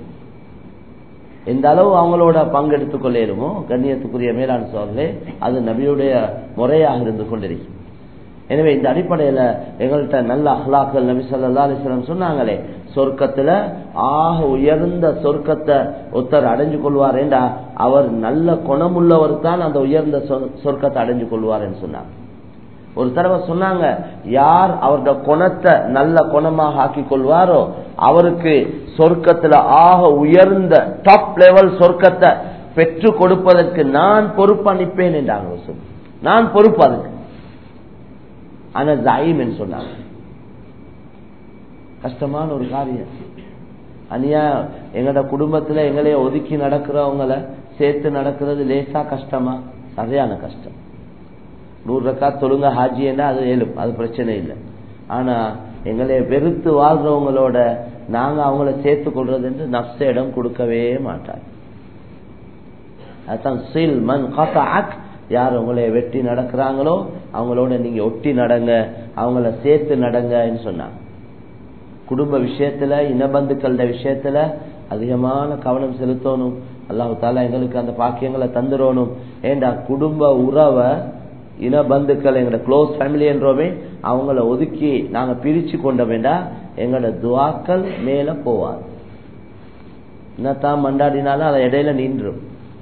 எந்த அளவு அவங்களோட பங்கெடுத்துக் கொள்ளேருமோ கண்ணியத்துக்குரிய மேலாண் சோழர்களே அது நபியுடைய முறையாக இருந்து கொண்டிருக்கும் எனவே இந்த அடிப்படையில எங்கள்கிட்ட நல்ல அஹ்லாக்கள் நபி சொல்லா அலிஸ்லாம் சொன்னாங்களே சொர்க்கத்துல ஆக உயர்ந்த சொர்க்கத்தை ஒருத்தர் அடைஞ்சு கொள்வார் என்றா அவர் நல்ல குணமுள்ளவர் தான் அந்த உயர்ந்த சொர்க்கத்தை அடைஞ்சு கொள்வார் என்று சொன்னார் ஒரு தடவை சொன்னாங்க யார் அவருடைய குணத்தை நல்ல குணமாக ஆக்கி கொள்வாரோ அவருக்கு சொர்க்கத்துல ஆக உயர்ந்த டாப் லெவல் சொர்க்கத்தை பெற்று கொடுப்பதற்கு நான் பொறுப்பு அனுப்பேன் என்றாங்க நான் பொறுப்பு அதுக்கு ஆனா ஜாயிம் என்று சொன்னாங்க கஷ்டமான ஒரு காரியம் அனியா எங்கட குடும்பத்துல எங்களைய ஒதுக்கி நடக்கிறவங்கள சேர்த்து நடக்கிறது லேசா கஷ்டமா சரியான கஷ்டம் நூறு ரக்கா தொழுங்க ஹாஜின்னா அது எழும் அது பிரச்சனை இல்லை ஆனா எங்களை வெறுத்து வாழ்றவங்களோட நாங்க அவங்கள சேர்த்து கொள்றது என்று நப்ச இடம் கொடுக்கவே மாட்டாங்க அதுதான் சில் மண் கசாக் யார் உங்களை வெட்டி நடக்கிறாங்களோ அவங்களோட நீங்க ஒட்டி நடங்க அவங்கள சேர்த்து நடங்கன்னு சொன்னாங்க குடும்ப விஷயத்துல இனபந்துக்கள விஷயத்துல அதிகமான கவனம் செலுத்தணும் அல்லாஹு தாலா எங்களுக்கு அந்த பாக்கியங்களை தந்துடணும் ஏண்டா குடும்ப உறவை இனபந்துக்கள் எங்களோட க்ளோஸ் ஃபேமிலி என்றோமே அவங்கள ஒதுக்கி நாங்க பிரிச்சு கொண்ட வேண்டா எங்களோட துவாக்கள் மேல போவாது என்னத்தான் மண்டாடினாலும் அதை இடையில நின்றும்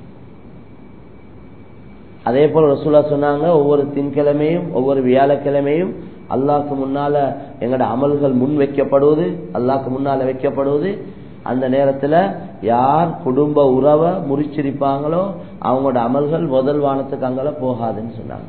அதே போல ரசூலா சொன்னாங்க ஒவ்வொரு தின்கிழமையும் ஒவ்வொரு வியாழக்கிழமையும் அல்லாக்கு முன்னால எங்கட அமல்கள் முன் வைக்கப்படுவது அல்லாக்கு முன்னால வைக்கப்படுவது அந்த நேரத்துல யார் குடும்ப உறவை முறிச்சிருப்பாங்களோ அவங்களோட அமல்கள் முதல் வானத்துக்கு அங்கல போகாதுன்னு சொன்னாங்க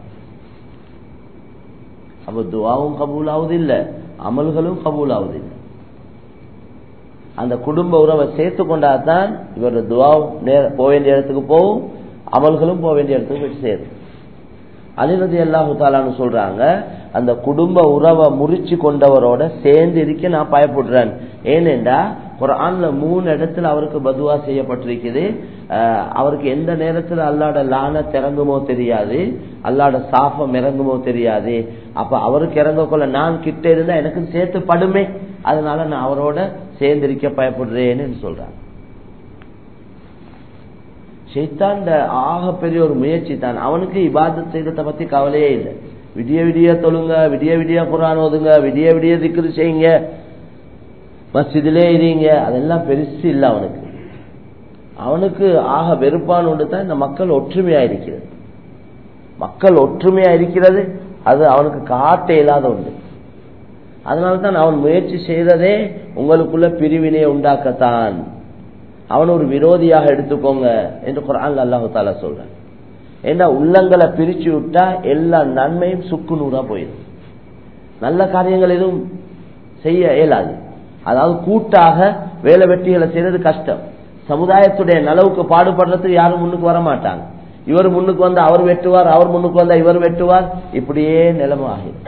அப்ப துவாவும் கபூல் ஆகுது இல்ல அமல்களும் கபூல் ஆகுது இல்லை அந்த குடும்ப உறவை சேர்த்து கொண்டாதான் இவரோட துவாவும் போக வேண்டிய இடத்துக்கு போகும் அமல்களும் போக வேண்டிய இடத்துக்கு போய் சேரும் அலிரதி அல்லாஹு தாலான்னு சொல்றாங்க அந்த குடும்ப உறவை முறிச்சு கொண்டவரோட சேர்ந்து இருக்க நான் பயப்படுறேன் ஏனென்றா குரான்ல மூணு இடத்துல அவருக்கு பதுவா செய்யப்பட்டிருக்குது அவருக்கு எந்த நேரத்துல அல்லாட லான திறங்குமோ தெரியாது அல்லாட சாஃபம் இறங்குமோ தெரியாது அப்ப அவருக்கு இறங்க கொள்ள நான் கிட்ட இருந்தா எனக்கு சேர்த்து படுமே அதனால நான் அவரோட சேர்ந்திருக்க பயப்படுறேன்னு சொல்றாங்க ஷைத்தான் ஆக பெரிய ஒரு முயற்சி தான் அவனுக்கு இபாதத் செய்யறத பத்தி கவலையே இல்லை விடிய விடிய தொழுங்க விடிய விடிய குரான் ஓதுங்க விடிய விடிய திக்ரு செய்யுங்க மஸ்ஜிதிலே இருங்க அதெல்லாம் பெருசு இல்லை அவனுக்கு அவனுக்கு ஆக வெறுப்பான ஒன்று தான் இந்த மக்கள் ஒற்றுமையா இருக்கிறது மக்கள் ஒற்றுமையா இருக்கிறது அது அவனுக்கு காட்ட இயலாத ஒன்று அதனால தான் அவன் முயற்சி செய்ததே உங்களுக்குள்ள பிரிவினை உண்டாக்கத்தான் அவன் ஒரு விரோதியாக எடுத்துக்கோங்க என்று குரான் அல்லாஹு தாலா சொல்றான் ஏன்னா உள்ளங்களை பிரிச்சு விட்டா எல்லா நன்மையும் சுக்கு நூறா போயிடும் நல்ல காரியங்கள் எதுவும் செய்ய இயலாது அதாவது கூட்டாக வேலை வெட்டிகளை செய்யறது கஷ்டம் சமுதாயத்துடைய நலவுக்கு பாடுபடுறதுக்கு யாரும் முன்னுக்கு வர மாட்டாங்க இவர் முன்னுக்கு வந்து அவர் வெட்டுவார் அவர் முன்னுக்கு வந்தா இவர் வெட்டுவார் இப்படியே நிலைமை ஆகிடும்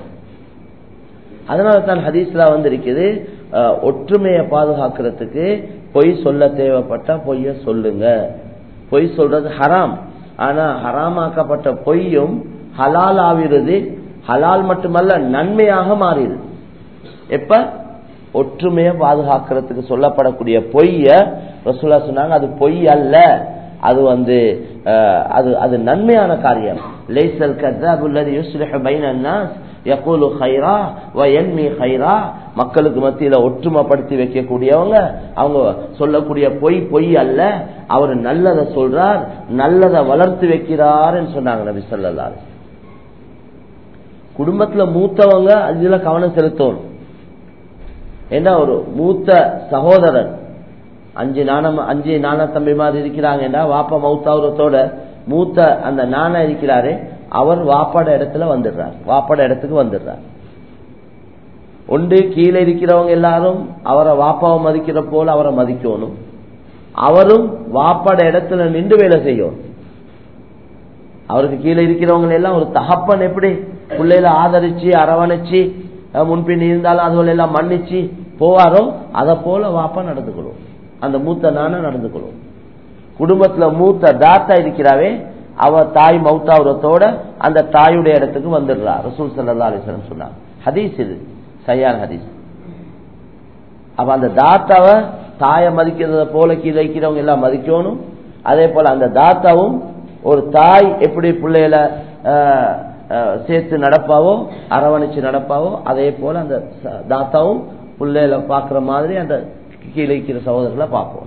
அதனால தான் ஹதீஸ்ல வந்து இருக்குது ஒற்றுமையை பாதுகாக்கிறதுக்கு பொய் சொல்ல தேவைப்பட்டா பொய்ய சொல்லுங்க பொய் சொல்றது ஹராம் ஆனா ஹராமாக்கப்பட்ட பொய்யும் ஹலால் ஆகிறது ஹலால் மட்டுமல்ல நன்மையாக மாறிடுது எப்ப ஒற்றுமையை பாதுகாக்கிறதுக்கு சொல்லப்படக்கூடிய பொய்ய ரசூலா சொன்னாங்க அது பொய் அல்ல அது வந்து அது அது நன்மையான காரியம் லைசல் கذاب الذي يصلح بين الناس يقول خيرا وينمي خيرا மக்களுக்கு மத்தியில ஒற்றுமைப்படுத்தி வைக்கக்கூடியவங்க அவங்க சொல்லக்கூடிய பொய் பொய் அல்ல அவர் நல்லதை சொல்றார் நல்லதை வளர்த்து வைக்கிறார் சொன்னாங்க நபி சொல்லலாரு குடும்பத்துல மூத்தவங்க அதுல கவனம் செலுத்தணும் ஏன்னா ஒரு மூத்த சகோதரன் அஞ்சு நாணம் அஞ்சு நாண தம்பி மாதிரி இருக்கிறாங்கன்னா வாப்பா மௌத்தாவரத்தோட மூத்த அந்த நாண இருக்கிறாரு அவர் வாப்பாட இடத்துல வந்துடுறார் வாப்பாட இடத்துக்கு வந்துடுறார் ஒன்று கீழே இருக்கிறவங்க எல்லாரும் அவரை வாப்பாவை மதிக்கிற போல அவரை மதிக்கணும் அவரும் வாப்பாட இடத்துல நின்று வேலை செய்யணும் அவருக்கு கீழே இருக்கிறவங்க எல்லாம் ஒரு தகப்பன் எப்படி பிள்ளையில ஆதரிச்சு அரவணைச்சு முன்பின் இருந்தாலும் அதுகளை எல்லாம் மன்னிச்சு போவாரோ அதை போல வாப்பா நடந்துக்கணும் அந்த மூத்த நான நடந்துக்கணும் குடும்பத்துல மூத்த தாத்தா இருக்கிறாவே அவ தாய் மௌத்தாவுரத்தோட அந்த தாயுடைய இடத்துக்கு வந்துடுறா ரசூல் சல்லா அலிஸ்லம் சொன்னாங்க ஹதீஸ் இது சையான் ஹதீஸ் அப்ப அந்த தாத்தாவை தாயை மதிக்கிறத போல கீழே வைக்கிறவங்க எல்லாம் மதிக்கணும் அதே போல அந்த தாத்தாவும் ஒரு தாய் எப்படி பிள்ளைகள சேர்த்து நடப்பாவோ அரவணைச்சு நடப்பாவோ அதே போல அந்த தாத்தாவும் பிள்ளைகளை பாக்குற மாதிரி அந்த கீழே இருக்கிற சகோதரர்களை பார்ப்போம்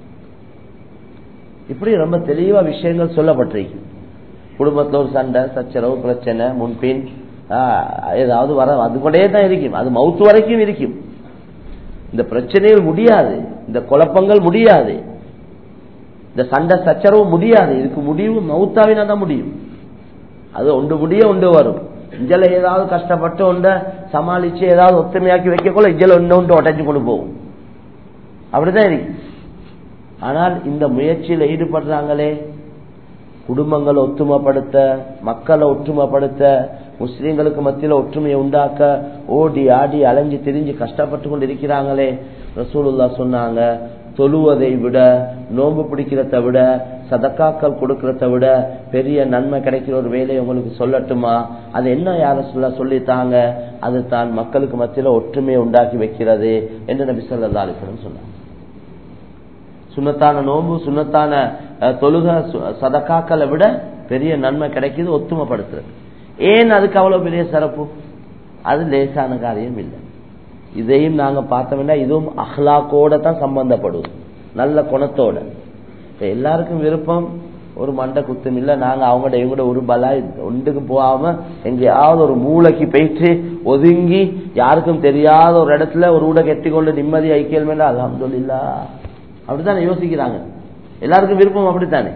இப்படி ரொம்ப தெளிவா விஷயங்கள் சொல்லப்பட்டிருக்கு குடும்பத்துல ஒரு சண்டை சச்சரவு பிரச்சனை முன்பின் ஏதாவது வர அது கொண்டே தான் இருக்கும் அது மவுத்து வரைக்கும் இருக்கும் இந்த பிரச்சனைகள் முடியாது இந்த குழப்பங்கள் முடியாது இந்த சண்டை சச்சரவு முடியாது இதுக்கு முடிவு மவுத்தாவினா தான் முடியும் அது ஒன்று முடிய ஒன்று வரும் இஞ்சல ஏதாவது கஷ்டப்பட்டு ஒன்றை சமாளிச்சு ஏதாவது ஒத்துமையாக்கி வைக்கக்குள்ள இஞ்சல ஒன்று ஒன்று உடஞ்சு கொண்டு போகும் அப்படிதான் இருக்கு ஆனால் இந்த முயற்சியில் ஈடுபடுறாங்களே குடும்பங்களை ஒற்றுமைப்படுத்த மக்களை ஒற்றுமைப்படுத்த முஸ்லீம்களுக்கு மத்தியில் ஒற்றுமையை உண்டாக்க ஓடி ஆடி அலைஞ்சு திரிஞ்சு கஷ்டப்பட்டு கொண்டு இருக்கிறாங்களே ரசூலுல்லா சொன்னாங்க தொழுவதை விட நோன்பு பிடிக்கிறத விட சதக்காக்கள் கொடுக்கறத விட பெரிய நன்மை கிடைக்கிற ஒரு வேலையை உங்களுக்கு சொல்லட்டுமா அது என்ன யார சொல்ல சொல்லித்தாங்க அது தான் மக்களுக்கு மத்தியில் ஒற்றுமையை உண்டாக்கி வைக்கிறது என்று நபி சொல்லா அலிஸ்லம் சொன்னாங்க சுண்ணத்தான நோன்பு சுண்ணத்தான தொழுக சதக்காக்களை விட பெரிய நன்மை கிடைக்குது ஒத்துமைப்படுத்துறது ஏன் அதுக்கு அவ்வளவு பெரிய சிறப்பு அது லேசான காரியம் இல்லை இதையும் நாங்க பார்த்தோம்னா இதுவும் அஹ்லாக்கோட தான் சம்பந்தப்படுது நல்ல குணத்தோட எல்லாருக்கும் விருப்பம் ஒரு மண்டை குத்தம் இல்ல நாங்க அவங்கட இவங்கட ஒரு பலாய் ஒன்றுக்கு போகாம எங்கேயாவது ஒரு மூளைக்கு போயிட்டு ஒதுங்கி யாருக்கும் தெரியாத ஒரு இடத்துல ஒரு ஊட கெட்டி கொண்டு நிம்மதி ஐக்கியம் அலமதுல்லா அப்படித்தானே யோசிக்கிறாங்க எல்லாருக்கும் விருப்பம் அப்படித்தானே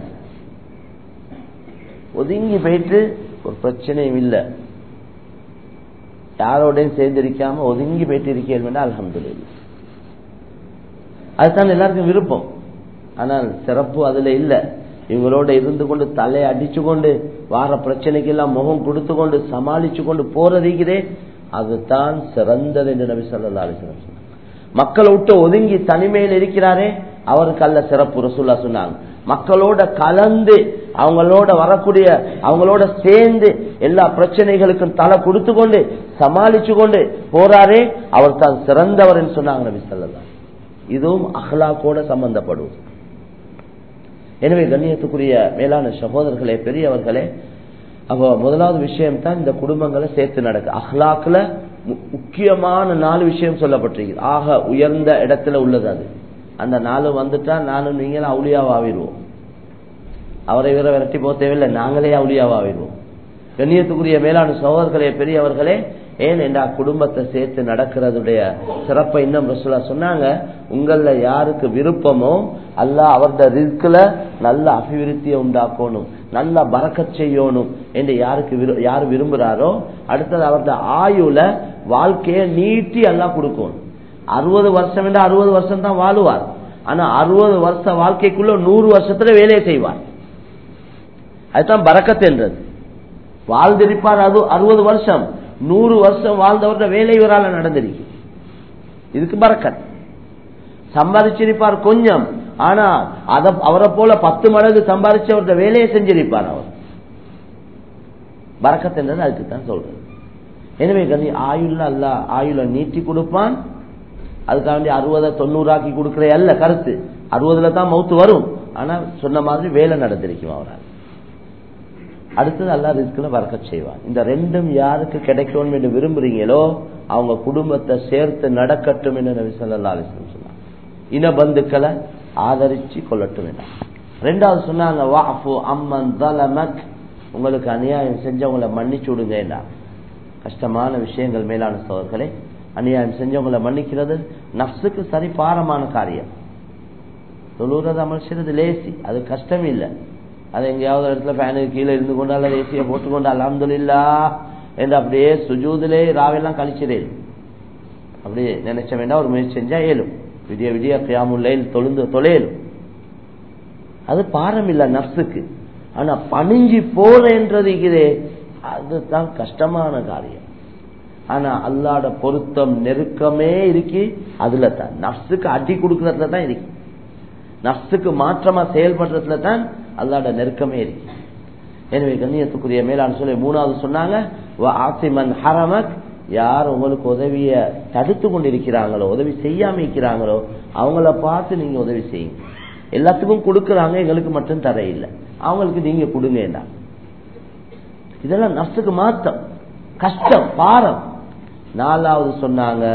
ஒதுங்கி போயிட்டு ஒரு பிரச்சனையும் இல்லை யாரோடையும் சேர்ந்திருக்காம ஒதுங்கி போயிட்டு இருக்கேன் அலமது அதுதான் எல்லாருக்கும் விருப்பம் ஆனால் சிறப்பு அதுல இல்ல இவங்களோட இருந்து கொண்டு தலையை அடிச்சு கொண்டு வார பிரச்சனைக்கு எல்லாம் முகம் கொடுத்து கொண்டு சமாளிச்சு கொண்டு போறதுக்கிறே அதுதான் சிறந்தது என்று நபி சொல்லா அலிஸ்லாம் மக்களை விட்டு ஒதுங்கி தனிமையில் இருக்கிறாரே அவருக்கு அல்ல சிறப்பு ரசூல்லா சொன்னாங்க மக்களோட கலந்து அவங்களோட வரக்கூடிய அவங்களோட சேர்ந்து எல்லா பிரச்சனைகளுக்கும் தலை கொடுத்து கொண்டு சமாளிச்சு கொண்டு போறாரே அவர் தான் சிறந்தவர் என்று சொன்னாங்க நபி சொல்லா இதுவும் அஹ்லாக்கோட சம்பந்தப்படும் எனவே கண்ணியத்துக்குரிய மேலான சகோதரர்களே பெரியவர்களே அப்போ முதலாவது விஷயம் தான் இந்த குடும்பங்களை சேர்த்து நடக்கு அஹ்லாக்குல முக்கியமான நாலு விஷயம் சொல்லப்பட்டிருக்கு ஆக உயர்ந்த இடத்துல உள்ளது அது அந்த நாலு வந்துட்டா நானும் நீங்களும் அவுளியாவாவிடுவோம் அவரை வேற விரட்டி போக தேவையில்லை நாங்களே அவுளியாவாவிடுவோம் கண்ணியத்துக்குரிய மேலான சகோதரர்களே பெரியவர்களே ஏன் என்ற குடும்பத்தை சேர்த்து நடக்கிறதுடைய சிறப்பை இன்னும் ரசூலா சொன்னாங்க உங்கள யாருக்கு விருப்பமோ அல்ல அவருடைய ரிஸ்கில் நல்ல அபிவிருத்தியை உண்டாக்கணும் நல்ல பறக்க செய்யணும் என்று யாருக்கு யார் விரும்புகிறாரோ அடுத்தது அவருடைய ஆயுள வாழ்க்கையை நீட்டி எல்லாம் கொடுக்கணும் அறுபது வருஷம் என்று அறுபது வருஷம் தான் வாழுவார் ஆனா அறுபது வருஷ வாழ்க்கைக்குள்ள நூறு வருஷத்துல வேலையை செய்வார் அதுதான் பறக்கத் என்றது வாழ்ந்திருப்பார் அது அறுபது வருஷம் நூறு வருஷம் வாழ்ந்தவர்கிட்ட வேலை இவரால் நடந்திருக்கு இதுக்கு பறக்கத் சம்பாதிச்சிருப்பார் கொஞ்சம் ஆனா அத அவரை போல பத்து மடங்கு சம்பாதிச்சு அவர்கிட்ட வேலையை செஞ்சிருப்பார் அவர் பறக்கத் என்றது அதுக்கு தான் சொல்றது எனவே கனி ஆயுள்ல அல்ல ஆயுள நீட்டி கொடுப்பான் அதுக்காண்டி அறுபதை தொண்ணூறாக்கி கொடுக்கிற அல்ல கருத்து அறுபதுல தான் மவுத்து வரும் ஆனா சொன்ன மாதிரி வேலை நடந்திருக்கும் அவரால் அடுத்தது அல்லா ரிஸ்கில் வரக்க செய்வான் இந்த ரெண்டும் யாருக்கு கிடைக்கணும் என்று விரும்புறீங்களோ அவங்க குடும்பத்தை சேர்த்து நடக்கட்டும் என்று நபி சொல்லா அலிஸ்லம் சொன்னாங்க இன பந்துக்களை ஆதரிச்சு கொள்ளட்டும் என்ன ரெண்டாவது சொன்னாங்க வாஃபு அம்மன் தலமக் உங்களுக்கு அநியாயம் செஞ்சவங்களை மன்னிச்சு விடுங்க கஷ்டமான விஷயங்கள் மேலான சோழர்களே அநியாயம் செஞ்சவங்களை மன்னிக்கிறது நப்சுக்கு சரி பாரமான காரியம் தொழுறது அமல் செய்யறது லேசி அது கஷ்டம் இல்லை அது எங்கேயாவது இடத்துல ஃபேனுக்கு கீழே இருந்து கொண்டு அல்லது ஏசியை போட்டுக்கொண்டு அலமதுல்லா என்று அப்படியே சுஜூதிலே ராவெல்லாம் கழிச்சிடேன் அப்படியே நினைச்ச வேண்டாம் ஒரு முயற்சி செஞ்சா ஏழும் விடிய விடிய கியாமுல்லையில் தொழுந்து தொலையலும் அது பாரம் இல்ல நப்சுக்கு ஆனா பணிஞ்சு போறேன்றது இதே அதுதான் கஷ்டமான காரியம் ஆனா அல்லாட பொருத்தம் நெருக்கமே இருக்கு அதுல தான் நப்சுக்கு அடி கொடுக்கறதுல தான் இருக்கு நப்சுக்கு மாற்றமா செயல்படுறதுல தான் அல்லாட நெருக்கமே இருக்கு எனவே கண்ணியத்துக்குரிய மேலான சொல்லி மூணாவது சொன்னாங்க ஆசிமன் ஹரமக் யார் உங்களுக்கு உதவிய தடுத்து கொண்டிருக்கிறாங்களோ உதவி செய்யாம இருக்கிறாங்களோ அவங்கள பார்த்து நீங்க உதவி செய்யுங்க எல்லாத்துக்கும் கொடுக்கறாங்க எங்களுக்கு மட்டும் தர இல்லை அவங்களுக்கு நீங்க கொடுங்க இதெல்லாம் நப்சுக்கு மாத்தம் கஷ்டம் பாரம் நாலாவது சொன்னாங்க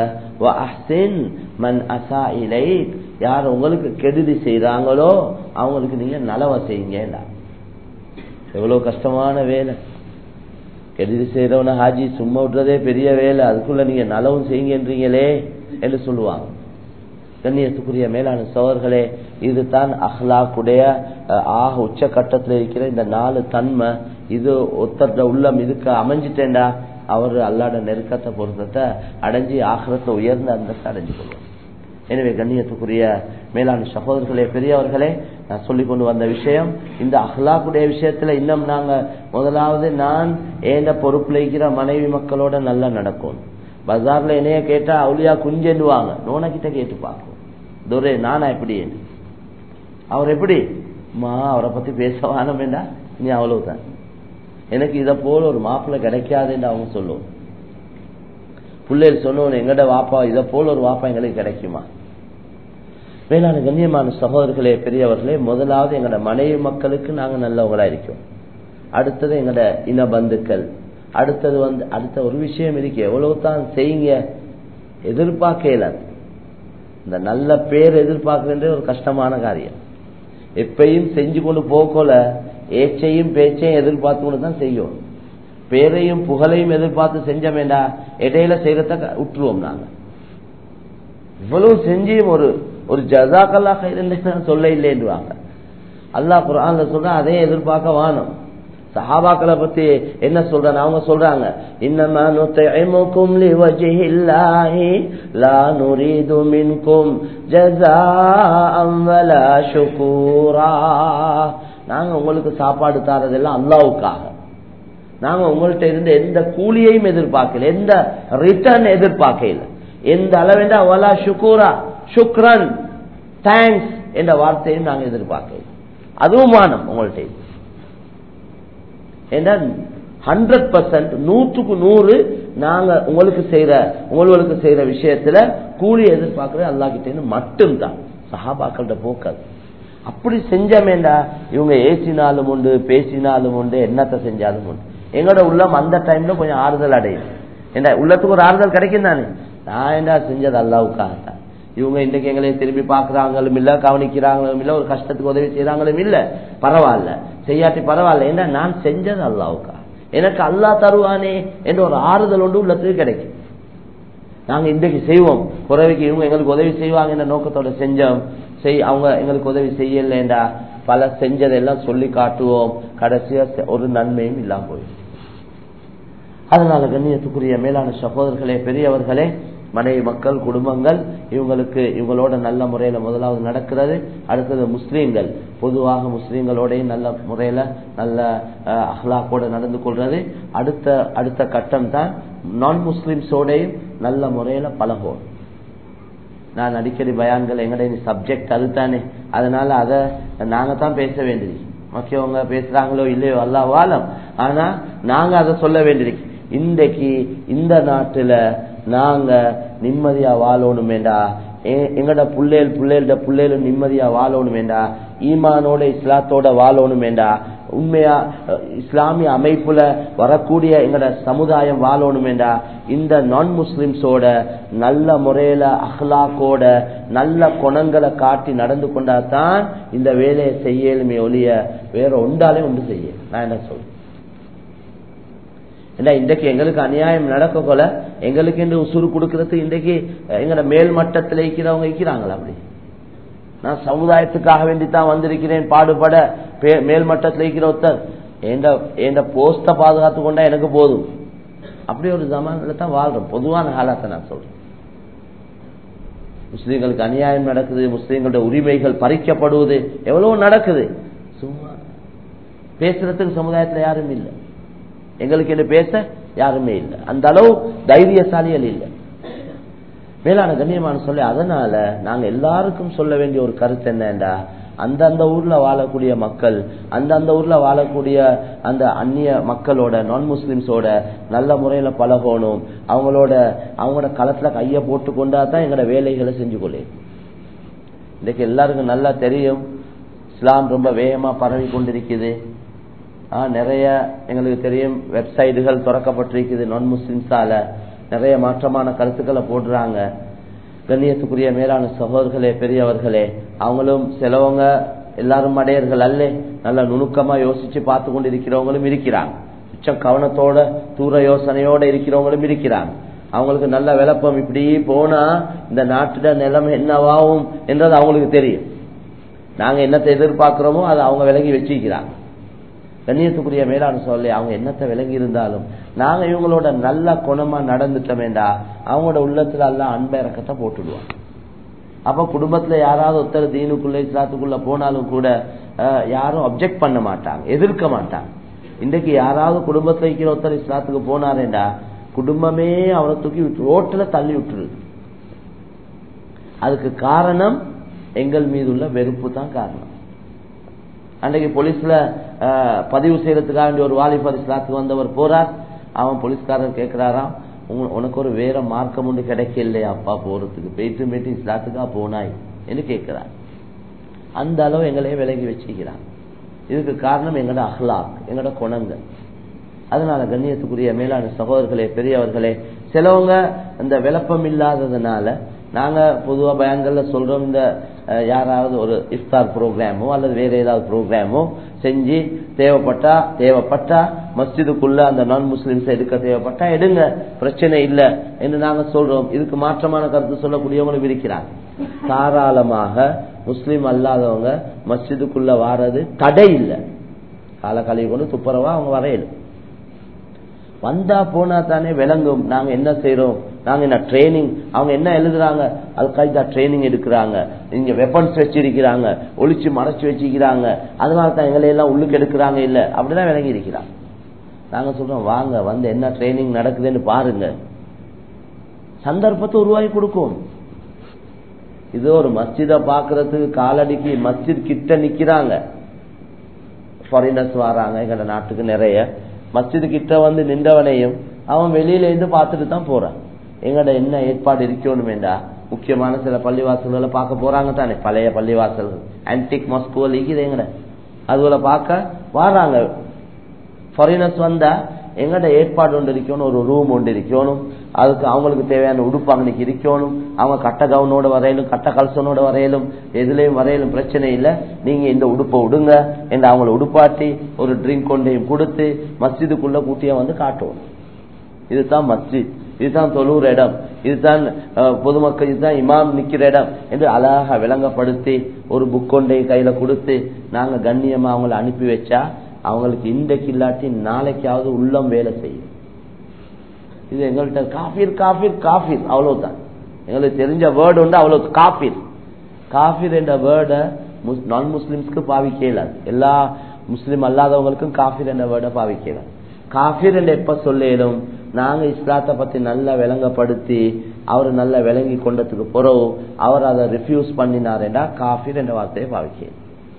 மன் அசா இலை யார் உங்களுக்கு கெடுதி செய்யறாங்களோ அவங்களுக்கு நீங்க நலவை செய்யுங்க எவ்வளவு கஷ்டமான வேலை கெடுதி செய்யறவன ஹாஜி சும்மா விட்டுறதே பெரிய வேலை அதுக்குள்ள நீங்க நலவும் செய்யுங்கன்றீங்களே என்று சொல்லுவாங்க கண்ணியத்துக்குரிய மேலான சோழர்களே இதுதான் அஹ்லாக்குடைய ஆக உச்ச கட்டத்தில் இருக்கிற இந்த நாலு தன்மை இது ஒத்தர உள்ளம் இதுக்கு அமைஞ்சிட்டேன்டா அவர் அல்லாட நெருக்கத்தை பொருத்தத்தை அடைஞ்சு ஆகிரத்தை உயர்ந்த அந்தத்தை அடைஞ்சு கொள்வார் எனவே கண்ணியத்துக்குரிய மேலான சகோதரர்களே பெரியவர்களே நான் சொல்லி கொண்டு வந்த விஷயம் இந்த அஹ்லாக்குடைய விஷயத்துல இன்னும் நாங்க முதலாவது நான் ஏண்ட பொறுப்புல இருக்கிற மனைவி மக்களோட நல்லா நடக்கும் பஜார்ல என்னைய கேட்டா அவளியா குஞ்சென்னுவாங்க நோன கிட்ட கேட்டு பார்க்கும் துரை நானா எப்படி அவர் எப்படி மா அவரை பத்தி பேசவான வேண்டா நீ அவ்வளவுதான் எனக்கு இதை போல ஒரு மாப்பிள்ளை கிடைக்காதுன்னு அவங்க சொல்லுவோம் பிள்ளைகள் சொன்னோன்னு எங்கட வாப்பா இதை போல ஒரு வாப்பா எங்களுக்கு கிடைக்குமா வேளாண் கண்ணியமான சகோதரர்களே பெரியவர்களே முதலாவது எங்கட மனைவி மக்களுக்கு நாங்க நல்லவங்களா இருக்கோம் அடுத்தது எங்கட இன பந்துக்கள் அடுத்தது வந்து அடுத்த ஒரு விஷயம் இருக்கு எவ்வளவு தான் செய்யுங்க எதிர்பார்க்கல இந்த நல்ல பேர் எதிர்பார்க்கறதே ஒரு கஷ்டமான காரியம் எப்பையும் செஞ்சு கொண்டு போகல ஏச்சையும் பேச்சையும் எதிர்பார்த்து கொண்டு தான் செய்யும் பேரையும் புகழையும் எதிர்பார்த்து செஞ்ச வேண்டா இடையில செய்யறத விட்டுருவோம் நாங்க இவ்வளவு செஞ்சியும் ஒரு ஒரு ஜசாக்கல்லா கையில் சொல்ல இல்லைன்னுவாங்க அல்லாஹ் குரான்ல சொல்ற அதே எதிர்பார்க்க வானம் சஹாபாக்களை பத்தி என்ன சொல்றாங்க அவங்க சொல்றாங்க இன்னமா நுத்தைமுக்கும் லிவஜிஹில்லாஹி லா நுரீது மின்கும் ஜஸாஅம் வலா ஷுகூரா நாங்க உங்களுக்கு சாப்பாடு தாரதெல்லாம் அல்லாவுக்காக நாங்க உங்கள்ட்ட இருந்து எந்த கூலியையும் எதிர்பார்க்கல எந்த ரிட்டர்ன் எதிர்பார்க்கல எந்த அளவேண்டா வலா ஷுக்கூரா சுக்ரன் தேங்க்ஸ் என்ற வார்த்தையும் நாங்க எதிர்பார்க்கல அதுவும் மானம் உங்கள்ட்ட ஏன்னா ஹண்ட்ரட் பர்சன்ட் நூற்றுக்கு நூறு நாங்க உங்களுக்கு செய்யற உங்களுக்கு செய்யற விஷயத்துல கூலி எதிர்பார்க்கறது அல்லா கிட்ட மட்டும்தான் சஹாபாக்கள்கிட்ட போக்காது அப்படி செஞ்சமேண்டா இவங்க ஏசினாலும் உண்டு பேசினாலும் உண்டு என்னத்தை செஞ்சாலும் உண்டு எங்களோட உள்ளம் அந்த டைம்ல கொஞ்சம் ஆறுதல் அடையும் ஏண்டா உள்ளத்துக்கு ஒரு ஆறுதல் கிடைக்கும் தானே நான் என்ன செஞ்சது அல்லாவுக்காகத்தான் இவங்க இன்னைக்கு எங்களை திரும்பி பாக்குறாங்களும் இல்ல கவனிக்கிறாங்களும் இல்ல ஒரு கஷ்டத்துக்கு உதவி செய்யறாங்களும் இல்ல பரவாயில்ல செய்யாட்டி பரவாயில்ல ஏன்னா நான் செஞ்சது அல்லாவுக்கா எனக்கு அல்லா தருவானே என்ற ஒரு ஆறுதல் ஒன்று உள்ளத்துக்கு கிடைக்கும் நாங்க இன்றைக்கு செய்வோம் குறைவுக்கு இவங்க எங்களுக்கு உதவி செய்வாங்க என்ற நோக்கத்தோட செஞ்சோம் செய் அவங்க எங்களுக்கு உதவி செய்யலண்டா பல செஞ்சதெல்லாம் சொல்லி காட்டுவோம் கடைசியா ஒரு நன்மையும் இல்லாம போயிடும் அதனால கண்ணியத்துக்குரிய மேலான சகோதரர்களே பெரியவர்களே மனைவி மக்கள் குடும்பங்கள் இவங்களுக்கு இவங்களோட நல்ல முறையில முதலாவது நடக்கிறது அடுத்தது முஸ்லீம்கள் பொதுவாக முஸ்லீம்களோடையும் நல்ல முறையில நல்ல அஹ், அஹ்லாக்கோட நடந்து கொள்றது அடுத்த அடுத்த கட்டம் தான் நான் முஸ்லிம்ஸோடையும் நல்ல முறையில பழகும் நான் அடிக்கடி பயான்கள் எங்கடைய சப்ஜெக்ட் அதுதானே அதனால அதை நாங்க தான் பேச வேண்டியது மக்கியவங்க பேசுறாங்களோ இல்லையோ அல்லா வாழம் ஆனா நாங்க அதை சொல்ல வேண்டியிருக்கு இன்றைக்கு இந்த நாட்டுல நாங்க நிம்மதியா வாழணுமேண்டா எ- எங்கட புள்ளேல் புள்ளேல்ட புள்ளேலும் நிம்மதியா வாழணுமேண்டா ஈமானோட இஸ்லாத்தோட வாழணுமேண்டா உண்மையா அஹ், இஸ்லாமிய அமைப்புல வரக்கூடிய எங்கட சமுதாயம் வாழணுமேண்டா இந்த நான் முஸ்லிம்ஸோட நல்ல முறையில அஹ்லாக்கோட நல்ல குணங்களை காட்டி நடந்து கொண்டாதான் இந்த வேலையை செய்யலுமே ஒழிய வேற ஒன்றாலே ஒன்று செய்ய நான் என்ன சொல்றேன் ஏன்னா இன்றைக்கு எங்களுக்கு அநியாயம் நடக்க போல எங்களுக்கு என்று உசுறு கொடுக்கறது இன்றைக்கு எங்கட மேல் மட்டத்தில் இருக்கிறவங்க இருக்கிறாங்களா அப்படி நான் சமுதாயத்துக்காக வேண்டி தான் வந்திருக்கிறேன் பாடுபட பே- மேல் மட்டத்தில் இருக்கிற ஒருத்தர் எந்த போஸ்ட பாதுகாத்து கொண்டா எனக்கு போதும் அப்படி ஒரு ஜமான்ல தான் வாழ்றோம் பொதுவான காலத்தை நான் சொல்றேன் முஸ்லீம்களுக்கு அநியாயம் நடக்குது முஸ்லீம்களுடைய உரிமைகள் பறிக்கப்படுவது எவ்வளவு நடக்குது சும்மா பேசுறதுக்கு சமுதாயத்துல யாரும் இல்லை எங்களுக்கு என்ன பேச யாருமே இல்லை அந்த அளவு தைரியசாலிகள் இல்லை மேலான கண்ணியமான சொல்லி அதனால நாங்க எல்லாருக்கும் சொல்ல வேண்டிய ஒரு கருத்து என்னண்டா அந்தந்த ஊர்ல வாழக்கூடிய மக்கள் அந்தந்த ஊர்ல வாழக்கூடிய அந்த அந்நிய மக்களோட நான் முஸ்லிம்ஸோட நல்ல முறையில பழகணும் அவங்களோட அவங்களோட களத்துல கைய போட்டு கொண்டா தான் எங்களோட வேலைகளை செஞ்சு கொள்ளு இன்னைக்கு எல்லாருக்கும் நல்லா தெரியும் இஸ்லாம் ரொம்ப வேகமா பரவி கொண்டிருக்குது ஆ, நிறைய எங்களுக்கு தெரியும் வெப்சைட்டுகள் திறக்கப்பட்டிருக்குது நான் முஸ்லிம்ஸால நிறைய மாற்றமான கருத்துக்களை போடுறாங்க கண்ணியத்துக்குரிய மேலான சகோதரர்களே பெரியவர்களே அவங்களும் சிலவங்க எல்லாரும் அடையர்கள் அல்ல நல்ல நுணுக்கமா யோசிச்சு பார்த்து கொண்டு இருக்கிறவங்களும் இருக்கிறாங்க உச்சம் கவனத்தோட தூர யோசனையோட இருக்கிறவங்களும் இருக்கிறாங்க அவங்களுக்கு நல்ல விளப்பம் இப்படி போனா இந்த நாட்டுட நிலைமை என்னவாகும் என்றது அவங்களுக்கு தெரியும் நாங்க என்னத்தை எதிர்பார்க்கிறோமோ அதை அவங்க விலகி வச்சிருக்கிறாங்க கண்ணியத்துக்குரிய மேலான சொல்லி அவங்க என்னத்தை விலகி இருந்தாலும் நாங்க இவங்களோட நல்ல குணமா நடந்துட்டோமேண்டா அவங்களோட உள்ளத்துல எல்லாம் அன்ப இறக்கத்தை போட்டுடுவோம் அப்ப குடும்பத்துல யாராவது ஒருத்தர் தீனுக்குள்ள இஸ்லாத்துக்குள்ள போனாலும் கூட அஹ், யாரும் அப்செக்ட் பண்ண மாட்டாங்க எதிர்க்க மாட்டாங்க இன்றைக்கு யாராவது குடும்பத்துல இருக்கிற ஒருத்தர் இஸ்லாத்துக்கு போனாரேண்டா குடும்பமே அவரை தூக்கி விட்டு ரோட்ல தள்ளி விட்டுருது அதுக்கு காரணம் எங்கள் மீது உள்ள வெறுப்பு தான் காரணம் அன்றைக்கு போலீஸ்ல அஹ், பதிவு செய்யறதுக்காக வேண்டி ஒரு வாலிபர் இஸ்லாத்துக்கு வந்தவர் போறார் அவன் போலீஸ்காரர் கேட்கிறாராம் "உங்க- உனக்கு ஒரு வேற மார்க்கம் ஒன்று கிடைக்கலையா அப்பா போறதுக்கு போயிட்டு போயிட்டு இஸ்லாத்துக்கா போனாய் என்று கேட்கிறார் அந்த அளவு எங்களையே விலகி வச்சுக்கிறான் இதுக்கு காரணம் எங்களோட அஹ்லாக் எங்களோட குணங்கள் அதனால கண்ணியத்துக்குரிய மேலான சகோதரர்களே பெரியவர்களே சிலவங்க இந்த விளப்பம் இல்லாததுனால நாங்க பொதுவா பயங்கள்ல சொல்றோம் இந்த அஹ், யாராவது ஒரு இஃப்தார் ப்ரோக்ராமோ அல்லது வேற ஏதாவது ப்ரோக்ராமோ செஞ்சு தேவைப்பட்டா தேவைப்பட்டா மஸ்ஜிதுக்குள்ள அந்த நான் முஸ்லிம்ஸ் எடுக்க தேவைப்பட்டா எடுங்க பிரச்சனை இல்லை என்று நாங்க சொல்றோம் இதுக்கு மாற்றமான கருத்து சொல்லக்கூடியவங்களும் இருக்கிறாங்க தாராளமாக முஸ்லிம் அல்லாதவங்க மஸ்ஜிதுக்குள்ள வாரது தடை இல்லை கால கழுவி கொண்டு துப்புரவா அவங்க வரையலும் வந்தா போனா தானே விளங்கும் நாங்க என்ன செய்யறோம் நாங்க என்ன ட்ரைனிங் அவங்க என்ன எழுதுறாங்க அல் கைதா ட்ரைனிங் எடுக்கிறாங்க இங்க வெப்பன்ஸ் வச்சிருக்கிறாங்க ஒளிச்சு மறைச்சு வச்சிருக்கிறாங்க அதனால தான் எங்களை எல்லாம் உள்ளுக்கு எடுக்கிறாங்க இல்ல அப்படிதான் விளங்கி இருக்கிறாங்க நாங்க சொல்றோம் வாங்க வந்து என்ன ட்ரைனிங் நடக்குதுன்னு பாருங்க சந்தர்ப்பத்தை உருவாக்கி கொடுக்கும் இது ஒரு மஸ்ஜித பாக்குறதுக்கு காலடிக்கு மஸ்ஜித் கிட்ட நிக்கிறாங்க ஃபாரினர்ஸ் வராங்க எங்க நாட்டுக்கு நிறைய மஸ்ஜிது கிட்ட வந்து நின்றவனையும் அவன் வெளியில இருந்து பார்த்துட்டு தான் போறான் எங்கட என்ன ஏற்பாடு இருக்கணுமேண்டா முக்கியமான சில பள்ளிவாசல்களை பார்க்க போறாங்க தானே பழைய பள்ளிவாசல்கள் ஆன்டிக் மாஸ்கோ இருக்குது எங்கட அதுல பார்க்க வாராங்க ஃபாரினர்ஸ் வந்தா எங்கட ஏற்பாடு ஒன்று இருக்கணும் ஒரு ரூம் ஒன்று இருக்கணும் அதுக்கு அவங்களுக்கு தேவையான உடுப்பு அன்னைக்கு இருக்கணும் அவங்க கட்ட கவுனோட வரையிலும் கட்ட கல்சனோட வரையிலும் எதுலயும் வரையிலும் பிரச்சனை இல்லை நீங்க இந்த உடுப்பை விடுங்க என்று அவங்கள உடுப்பாட்டி ஒரு ட்ரிங்க் கொண்டையும் கொடுத்து மஸ்ஜிதுக்குள்ள கூட்டிய வந்து காட்டுவோம் இதுதான் மஸ்ஜித் இதுதான் தொழுற இடம் இதுதான் அஹ், பொதுமக்கள் இதுதான் இமாம் நிக்கிற இடம் என்று அழகா விளங்கப்படுத்தி ஒரு புக் கொண்டை கையில கொடுத்து நாங்க கண்ணியமா அவங்கள அனுப்பி வச்சா அவங்களுக்கு இன்றைக்கு இல்லாட்டி நாளைக்காவது உள்ளம் வேலை செய்யும் இது எங்கள்கிட்ட காஃபீர் காஃபீர் காஃபீர் அவ்வளவுதான் எங்களுக்கு தெரிஞ்ச வேர்டு உண்டு அவ்வளவு காஃபிர் காஃபிர் என்ற வேர்டை நான் முஸ்லிம்ஸ்க்கு பாவிக்க இயலாது எல்லா முஸ்லிம் அல்லாதவங்களுக்கும் காஃபிர் என்ற வேர்டை பாவிக்கலாம் காஃபிர் என்று எப்ப சொல்லிடும் நாங்க இஸ்லாத்தை பத்தி நல்லா விளங்கப்படுத்தி அவர் நல்லா விளங்கி கொண்டதுக்கு பிறகு அவர் அதை ரிஃப்யூஸ் பண்ணினாரேடா காஃபிர் என்ற வார்த்தையை பாவிக்க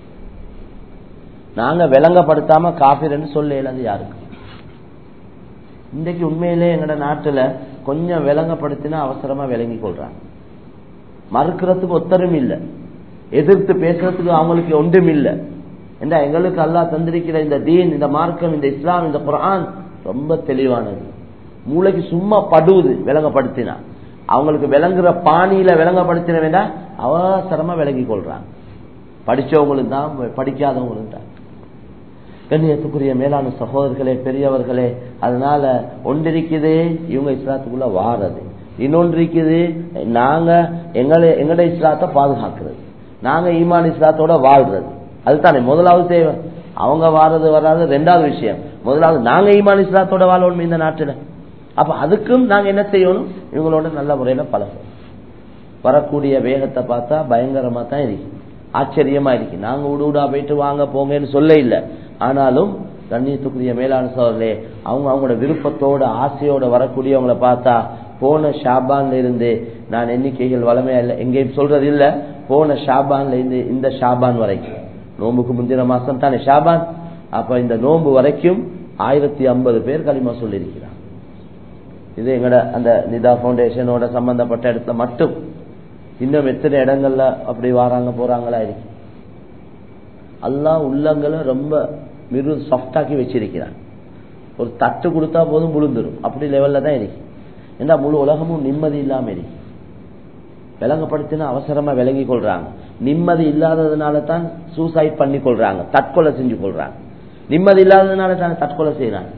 நாங்க விளங்கப்படுத்தாம காஃபிர் என்று சொல்ல இயலாது யாருக்கு இன்றைக்கு உண்மையிலே எங்கட நாட்டுல கொஞ்சம் விளங்கப்படுத்தினா அவசரமா விளங்கி கொள்றாங்க மறுக்கிறதுக்கு ஒத்தரும் இல்லை எதிர்த்து பேசுறதுக்கு அவங்களுக்கு ஒன்றும் இல்லை ஏண்டா எங்களுக்கு அல்லாஹ் தந்திருக்கிற இந்த தீன் இந்த மார்க்கம் இந்த இஸ்லாம் இந்த குரான் ரொம்ப தெளிவானது மூளைக்கு சும்மா படுவது விளங்கப்படுத்தினா அவங்களுக்கு விளங்குற பாணியில விளங்கப்படுத்தின வேண்டாம் அவசரமா விளங்கி கொள்றாங்க படிச்சவங்களுக்கு தான் படிக்காதவங்களுக்கு தான் கண்ணியத்துக்குரிய மேலான சகோதரர்களே பெரியவர்களே அதனால ஒன்றிருக்குது இவங்க இஸ்லாத்துக்குள்ள வாரது இன்னொன்று இருக்குது நாங்க எங்களை எங்கட இஸ்லாத்தை பாதுகாக்கிறது நாங்க ஈமான் இஸ்லாத்தோட வாழ்றது அதுதானே முதலாவது தேவை அவங்க வாரது வராது ரெண்டாவது விஷயம் முதலாவது நாங்க ஈமான் இஸ்லாத்தோட வாழணும் இந்த நாட்டுல அப்ப அதுக்கும் நாங்க என்ன செய்யணும் இவங்களோட நல்ல முறையில பழகணும் வரக்கூடிய வேகத்தை பார்த்தா பயங்கரமா தான் இருக்கு ஆச்சரியமா இருக்கு நாங்க உடுடா போயிட்டு வாங்க போங்கன்னு சொல்ல இல்லை ஆனாலும் கண்ணியத்துக்குரிய மேலான சோழர்களே அவங்க அவங்களோட விருப்பத்தோட ஆசையோட வரக்கூடியவங்களை பார்த்தா போன ஷாபான்ல இருந்து நான் எண்ணிக்கைகள் வளமையா இல்லை எங்கேயும் சொல்றது இல்ல போன ஷாபான்ல இருந்து இந்த ஷாபான் வரைக்கும் நோம்புக்கு முந்தின மாசம் தானே ஷாபான் அப்ப இந்த நோம்பு வரைக்கும் ஆயிரத்தி ஐம்பது பேர் களிமா சொல்லியிருக்கிறார் இது எங்கட அந்த நிதா பவுண்டேஷனோட சம்பந்தப்பட்ட இடத்துல மட்டும் இன்னும் எத்தனை இடங்கள்ல அப்படி வராங்க போறாங்களா இருக்கு அல்லா உள்ளங்களை ரொம்ப மிரு சாஃப்டாக்கி வச்சிருக்கிறான் ஒரு தட்டு கொடுத்தா போதும் முழுந்துடும் அப்படி லெவல்ல தான் இருக்கு ஏன்னா முழு உலகமும் நிம்மதி இல்லாம இருக்கு விளங்கப்படுத்தினா அவசரமா விளங்கி கொள்றாங்க நிம்மதி இல்லாததுனால தான் சூசைட் பண்ணி கொள்றாங்க தற்கொலை செஞ்சு கொள்றாங்க நிம்மதி இல்லாததுனால தான் தற்கொலை செய்யறாங்க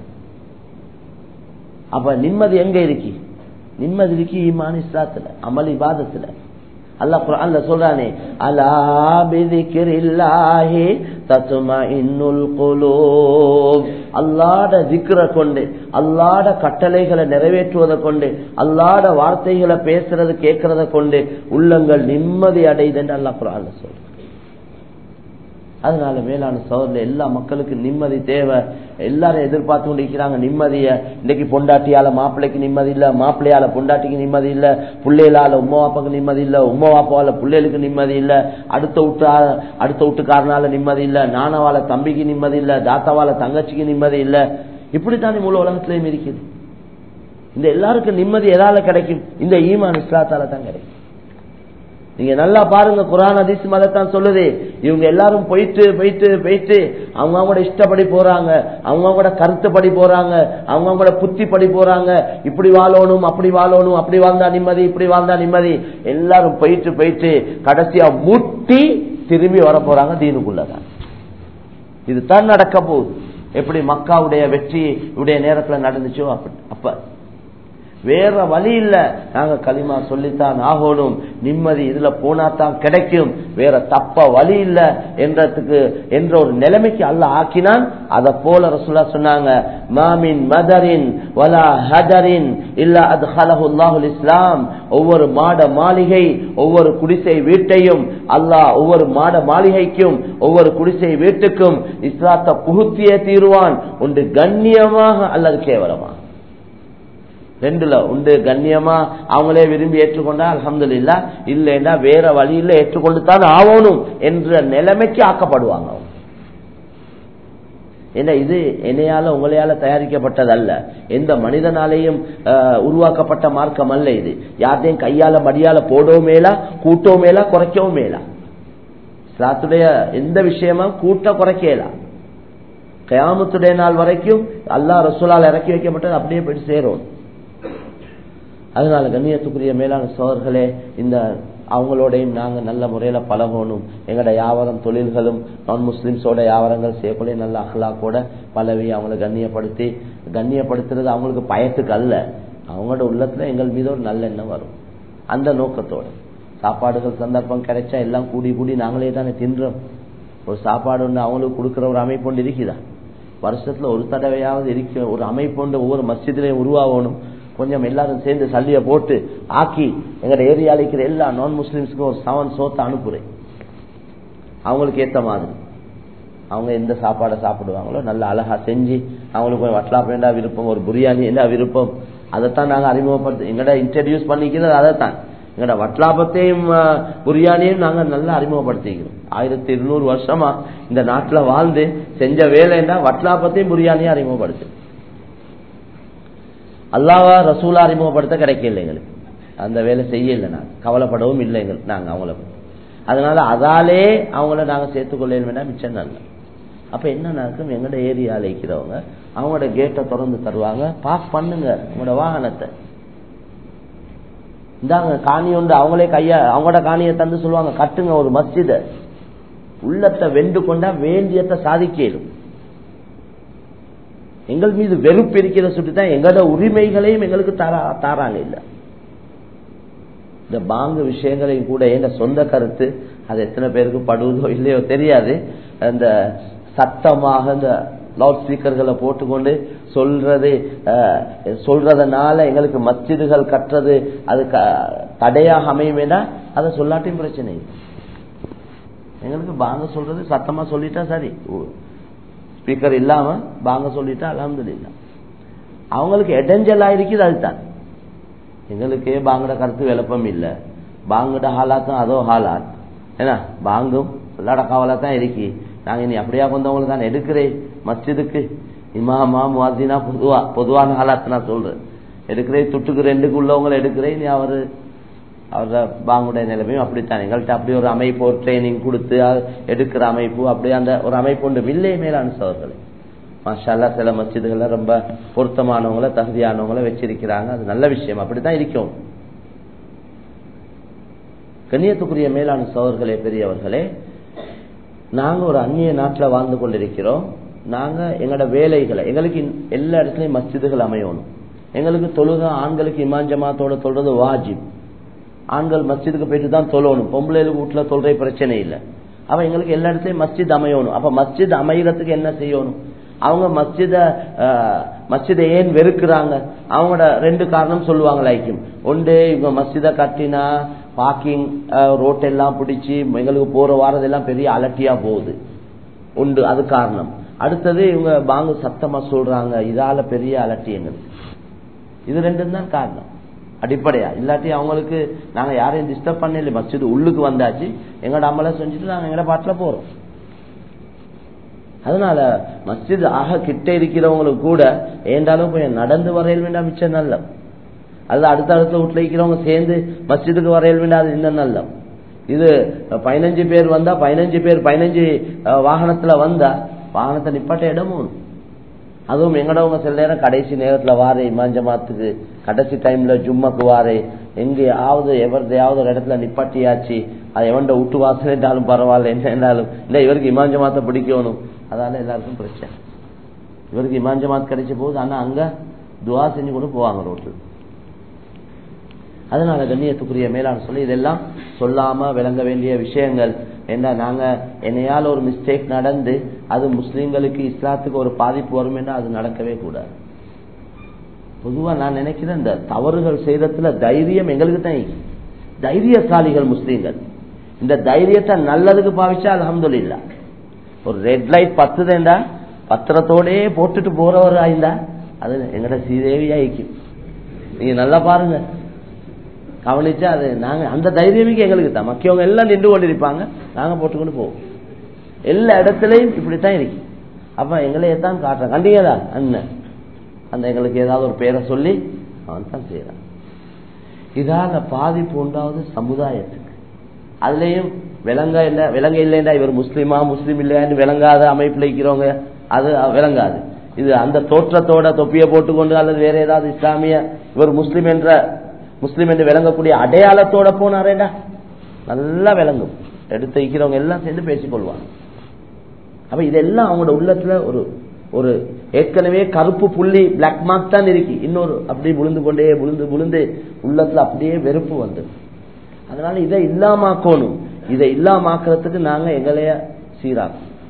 அப்ப நிம்மதி எங்க இருக்கு நிம்மதி இருக்கு ஈமான் இஸ்லாத்துல அமல் இபாதத்துல அல்லாஹ் குர்ஆன்ல சொல்றானே அலா பிதிக்ரில்லாஹி தத்மஇன்னுல் குலூப் அல்லாஹ்ட zikra கொண்டு அல்லாஹ்ட கட்டளைகளை நிறைவேற்றுவதை கொண்டு அல்லாஹ்ட வார்த்தைகளை பேசுறது கேட்கறத கொண்டு உள்ளங்கள் நிம்மதி அடையுது என்று அல்லாஹ் குர்ஆன்ல சொல்றான் அதனால மேலான சோதரில் எல்லா மக்களுக்கும் நிம்மதி தேவை எல்லாரும் எதிர்பார்த்து கொண்டிருக்கிறாங்க நிம்மதிய இன்னைக்கு பொண்டாட்டியால மாப்பிள்ளைக்கு நிம்மதி இல்ல மாப்பிள்ளையால பொண்டாட்டிக்கு நிம்மதி இல்ல பிள்ளைகளால உமா வாப்பாக்கு நிம்மதி இல்ல உமா வாப்பாவால பிள்ளைகளுக்கு நிம்மதி இல்ல அடுத்த விட்டு அடுத்த வீட்டுக்காரனால நிம்மதி இல்ல நானவால தம்பிக்கு நிம்மதி இல்ல தாத்தாவால தங்கச்சிக்கு நிம்மதி இல்ல இப்படித்தானே முழு உலகத்திலையும் இருக்குது இந்த எல்லாருக்கும் நிம்மதி எதால கிடைக்கும் இந்த ஈமான் இஸ்லாத்தால தான் கிடைக்கும் நீங்க நல்லா பாருங்க குரான் அதிசி மதத்தான் சொல்லுது இவங்க எல்லாரும் போயிட்டு போயிட்டு போயிட்டு அவங்க அவங்களோட இஷ்டப்படி போறாங்க அவங்க அவங்களோட கருத்துப்படி போறாங்க அவங்க அவங்களோட புத்திப்படி போறாங்க இப்படி வாழணும் அப்படி வாழணும் அப்படி வாழ்ந்தா நிம்மதி இப்படி வாழ்ந்தா நிம்மதி எல்லாரும் போயிட்டு போயிட்டு கடைசியா முட்டி திரும்பி வர போறாங்க தீனுக்குள்ளதான் இதுதான் நடக்க போகுது எப்படி மக்காவுடைய வெற்றி உடைய நேரத்துல நடந்துச்சோ அப்ப வேற வழி இல்ல நாங்க களிமா சொல்லித்தான் ஆகணும் நிம்மதி இதுல போனா தான் கிடைக்கும் வேற தப்ப வழி இல்ல என்றதுக்கு என்ற ஒரு நிலைமைக்கு அல்ல ஆக்கினான் அத போல ரசுல்லா சொன்னாங்க மாமின் மதரின் வலா ஹதரின் இல்ல அது ஹலஹுல்லாஹுல் இஸ்லாம் ஒவ்வொரு மாட மாளிகை ஒவ்வொரு குடிசை வீட்டையும் அல்லாஹ் ஒவ்வொரு மாட மாளிகைக்கும் ஒவ்வொரு குடிசை வீட்டுக்கும் இஸ்லாத்தை புகுத்தியே தீருவான் ஒன்று கண்ணியமாக அல்லது கேவலமாக ரெண்டுல உண்டு கண்ணியமா அவங்களே விரும்பி ஏற்றுக்கொண்டா அலமது இல்லா இல்லைன்னா வேற வழியில ஏற்றுக்கொண்டு தான் ஆகணும் என்ற நிலைமைக்கு ஆக்கப்படுவாங்க ஏன்னா இது என்னையால உங்களையால தயாரிக்கப்பட்டதல்ல எந்த மனிதனாலேயும் உருவாக்கப்பட்ட மார்க்கம் அல்ல இது யார்த்தையும் கையால மடியால போடவும் மேலா கூட்டவும் மேலா குறைக்கவும் மேலா சாத்துடைய எந்த விஷயமா கூட்ட குறைக்கலாம் கயாமத்துடைய நாள் வரைக்கும் அல்லா ரசூலால் இறக்கி வைக்கப்பட்டது அப்படியே போயிட்டு சேரும் அதனால கண்ணியத்துக்குரிய மேலான சோழர்களே இந்த அவங்களோடையும் நாங்க நல்ல முறையில பழகணும் எங்களோட வியாபாரம் தொழில்களும் நான் முஸ்லிம்ஸோட வியாபாரங்கள் செய்யக்கூடிய நல்ல அஹ்லாக்கோட பலவி அவங்களை கண்ணியப்படுத்தி கண்ணியப்படுத்துறது அவங்களுக்கு பயத்துக்கு அல்ல அவங்களோட உள்ளத்துல எங்கள் மீது ஒரு நல்ல எண்ணம் வரும் அந்த நோக்கத்தோட சாப்பாடுகள் சந்தர்ப்பம் கிடைச்சா எல்லாம் கூடி கூடி நாங்களே தானே தின்றோம் ஒரு சாப்பாடு ஒன்று அவங்களுக்கு கொடுக்குற ஒரு அமைப்பு ஒன்று இருக்குதா வருஷத்துல ஒரு தடவையாவது இருக்க ஒரு அமைப்பு ஒன்று ஒவ்வொரு மஸ்ஜிதிலையும் உருவாகணும் கொஞ்சம் எல்லாரும் சேர்ந்து சல்லிய போட்டு ஆக்கி எங்க ஏரியால இருக்கிற எல்லா நான் முஸ்லிம்ஸுக்கும் ஒரு செவன் சோத்தை அனுப்புறேன் அவங்களுக்கு ஏத்த மாதிரி அவங்க எந்த சாப்பாடை சாப்பிடுவாங்களோ நல்லா அழகா செஞ்சு அவங்களுக்கு கொஞ்சம் வட்டலாப் வேண்டா விருப்பம் ஒரு பிரியாணி என்ன விருப்பம் அதைத்தான் நாங்க அறிமுகப்படுத்த எங்கட இன்ட்ரடியூஸ் பண்ணிக்கிறது அதைத்தான் எங்கட வட்லாபத்தையும் பிரியாணியும் நாங்க நல்லா அறிமுகப்படுத்திக்கிறோம் ஆயிரத்தி இருநூறு வருஷமா இந்த நாட்டுல வாழ்ந்து செஞ்ச வேலைன்னா வட்லாபத்தையும் பிரியாணியும் அறிமுகப்படுத்து அல்லாவா ரசூலா அறிமுகப்படுத்த கிடைக்கல எங்களுக்கு அந்த வேலை செய்யல நாங்க கவலைப்படவும் இல்லை எங்களுக்கு நாங்க அவங்கள அதனால அதாலே அவங்கள நாங்க சேர்த்துக்கொள்ள வேண்டாம் மிச்சம் நல்ல அப்ப என்ன நடக்கும் எங்கட ஏரியால இருக்கிறவங்க அவங்களோட கேட்டை திறந்து தருவாங்க பாஸ் பண்ணுங்க உங்களோட வாகனத்தை இந்தாங்க காணி உண்டு அவங்களே கைய அவங்களோட காணியை தந்து சொல்லுவாங்க கட்டுங்க ஒரு மஸ்ஜித உள்ளத்தை வெண்டு கொண்டா வேண்டியத்தை சாதிக்கலும் எங்கள் மீது வெறுப்பு இருக்கிற சுட்டிதான் எங்களோட உரிமைகளையும் எங்களுக்கு தாராங்க இல்ல இந்த பாங்கு விஷயங்களையும் கூட எங்க சொந்த கருத்து அது எத்தனை பேருக்கு படுவதோ இல்லையோ தெரியாது அந்த சத்தமாக இந்த லவுட் ஸ்பீக்கர்களை போட்டுக்கொண்டு சொல்றது சொல்றதுனால எங்களுக்கு மஸ்ஜிதுகள் கட்டுறது அது தடையாக அமையும் வேண்டாம் அதை சொல்லாட்டியும் பிரச்சனை எங்களுக்கு பாங்க சொல்றது சத்தமா சொல்லிட்டா சரி ஸ்பீக்கர் இல்லாம பாங்க சொல்லிட்டா அலமது இல்ல அவங்களுக்கு இடைஞ்சலா இருக்குது அதுதான் எங்களுக்கே பாங்கட கருத்து விளப்பம் இல்ல பாங்கட ஹாலாத்தும் அதோ ஹாலாத் ஏன்னா பாங்கும் உள்ளடக்காவலா தான் இருக்கு நாங்க இனி அப்படியா கொண்டவங்களை தான் எடுக்கிறேன் மஸ்ஜிதுக்கு இமாமா முவாசினா பொதுவா பொதுவான ஹாலாத்து நான் சொல்றேன் எடுக்கிறேன் துட்டுக்கு ரெண்டுக்கு உள்ளவங்களை எடுக்கிறேன் நீ அவரு அவர பாங்குடைய நிலைமையும் அப்படித்தான் எங்கள்கிட்ட அப்படி ஒரு அமைப்பு ஒரு ட்ரைனிங் கொடுத்து எடுக்கிற அமைப்பு அப்படி அந்த ஒரு அமைப்பு உண்டு வில்லே மேலான சவர்களே மாஷால்லா சில மஸ்ஜிதுகள்ல ரொம்ப பொருத்தமானவங்கள தகுதியானவங்கள வச்சிருக்கிறாங்க அது நல்ல விஷயம் அப்படித்தான் இருக்கும் கண்ணியத்துக்குரிய மேலான சோழர்களே பெரியவர்களே நாங்க ஒரு அந்நிய நாட்டில் வாழ்ந்து கொண்டிருக்கிறோம் நாங்க எங்களோட வேலைகளை எங்களுக்கு எல்லா இடத்துலயும் மஸ்ஜிதுகள் அமையணும் எங்களுக்கு தொழுக ஆண்களுக்கு இமாஞ்சமாத்தோட தொழுறது வாஜிப் ஆண்கள் மஸ்ஜிதுக்கு போயிட்டு தான் தொழணும் பொம்பளைகளுக்கு வீட்டுல தொல்ற பிரச்சனை இல்லை அப்ப எங்களுக்கு எல்லா இடத்துலயும் மஸ்ஜித் அமையணும் அப்ப மஸ்ஜித் அமைகிறதுக்கு என்ன செய்யணும் அவங்க மஸ்ஜித மஸ்ஜிதை ஏன் வெறுக்கிறாங்க அவங்களோட ரெண்டு காரணம் சொல்லுவாங்க லைக்கும் ஒன்று இவங்க மஸ்ஜித கட்டினா பார்க்கிங் ரோட் எல்லாம் பிடிச்சி எங்களுக்கு போற வாரதெல்லாம் பெரிய அலட்டியா போகுது உண்டு அது காரணம் அடுத்தது இவங்க பாங்கு சத்தமா சொல்றாங்க இதால பெரிய அலட்டி எங்களுக்கு இது ரெண்டும் தான் காரணம் அடிப்படையா இல்லாட்டி அவங்களுக்கு நாங்க யாரையும் டிஸ்டர்ப் பண்ணல மஸ்ஜித் உள்ளுக்கு வந்தாச்சு எங்களோட அமலை செஞ்சுட்டு நாங்க எங்கட பாட்டுல போறோம் அதனால மஸ்ஜித் ஆக கிட்ட இருக்கிறவங்களுக்கு கூட ஏண்டாலும் போய் நடந்து வரையல் வேண்டாம் மிச்சம் நல்ல அது அடுத்த அடுத்த வீட்டுல இருக்கிறவங்க சேர்ந்து மஸ்ஜிதுக்கு வரையல் வேண்டாம் அது இன்னும் நல்ல இது பதினஞ்சு பேர் வந்தா பதினஞ்சு பேர் பதினஞ்சு வாகனத்துல வந்தா வாகனத்தை நிப்பாட்ட இடமும் அதுவும் எங்கடவங்க சில நேரம் கடைசி நேரத்துல வாரே இமாஞ்சமாத்துக்கு கடைசி டைம்ல ஜும்மாக்கு வாரே எங்கேயாவது எவரதையாவது ஒரு இடத்துல நிப்பாட்டியாச்சு அது எவன்ட விட்டு வாசல் பரவாயில்ல என்ன என்றாலும் இல்ல இவருக்கு இமாஞ்சமாத்த பிடிக்கணும் அதால எல்லாருக்கும் பிரச்சனை இவருக்கு இமாஞ்சமாத் கிடைச்ச போது ஆனா அங்க துவா செஞ்சு கொண்டு போவாங்க ரோட்ல அதனால கண்ணியத்துக்குரிய மேலான சொல்லி இதெல்லாம் சொல்லாம விளங்க வேண்டிய விஷயங்கள் என்ன நாங்க என்னையால ஒரு மிஸ்டேக் நடந்து அது முஸ்லீம்களுக்கு இஸ்லாத்துக்கு ஒரு பாதிப்பு வரும் என்றால் அது நடக்கவே கூடாது பொதுவா நான் நினைக்கிறேன் இந்த தவறுகள் செய்யறதுல தைரியம் எங்களுக்கு தான் தைரியசாலிகள் முஸ்லீம்கள் இந்த தைரியத்தை நல்லதுக்கு பாவிச்சா அலமது இல்ல ஒரு ரெட் லைட் பத்துதேண்டா பத்திரத்தோடே போட்டுட்டு போறவர் ஆயிருந்தா அது எங்கட சீதேவியா இருக்கும் நீங்க நல்லா பாருங்க கவனிச்சா அது நாங்க அந்த தைரியமிக்கு எங்களுக்கு தான் மக்கியவங்க எல்லாம் நின்று கொண்டிருப்பாங்க நாங்க போட்டுக்கொண்டு போவோம் எல்லா இடத்துலயும் இப்படித்தான் இருக்கு அப்ப எங்களையே தான் காட்டுறேன் கண்டிங்கதா அண்ணன் அந்த எங்களுக்கு ஏதாவது ஒரு பேரை சொல்லி அவன் தான் செய்யறான் இதால பாதிப்பு உண்டாவது சமுதாயத்துக்கு அதுலயும் விளங்க இல்ல விளங்க இல்லைண்டா இவர் முஸ்லீமா முஸ்லீம் இல்லையான்னு விளங்காத அமைப்புல இருக்கிறவங்க அது விளங்காது இது அந்த தோற்றத்தோட தொப்பியை போட்டுக்கொண்டு அல்லது வேற ஏதாவது இஸ்லாமிய இவர் முஸ்லீம் என்ற முஸ்லீம் என்று விளங்கக்கூடிய அடையாளத்தோட போனாரேடா நல்லா விளங்கும் எடுத்து வைக்கிறவங்க எல்லாம் சேர்ந்து பேசிக்கொள்வாங்க அப்ப இதெல்லாம் அவங்களோட உள்ளத்துல ஒரு ஒரு ஏற்கனவே கருப்பு புள்ளி பிளாக் மார்க் தான் இருக்கு இன்னொரு அப்படி விழுந்து கொண்டே விழுந்து விழுந்து உள்ளத்துல அப்படியே வெறுப்பு வந்து அதனால இதை இல்லாமாக்கணும் இதை இல்லாமாக்குறதுக்கு நாங்க எங்களைய சீராக்கும்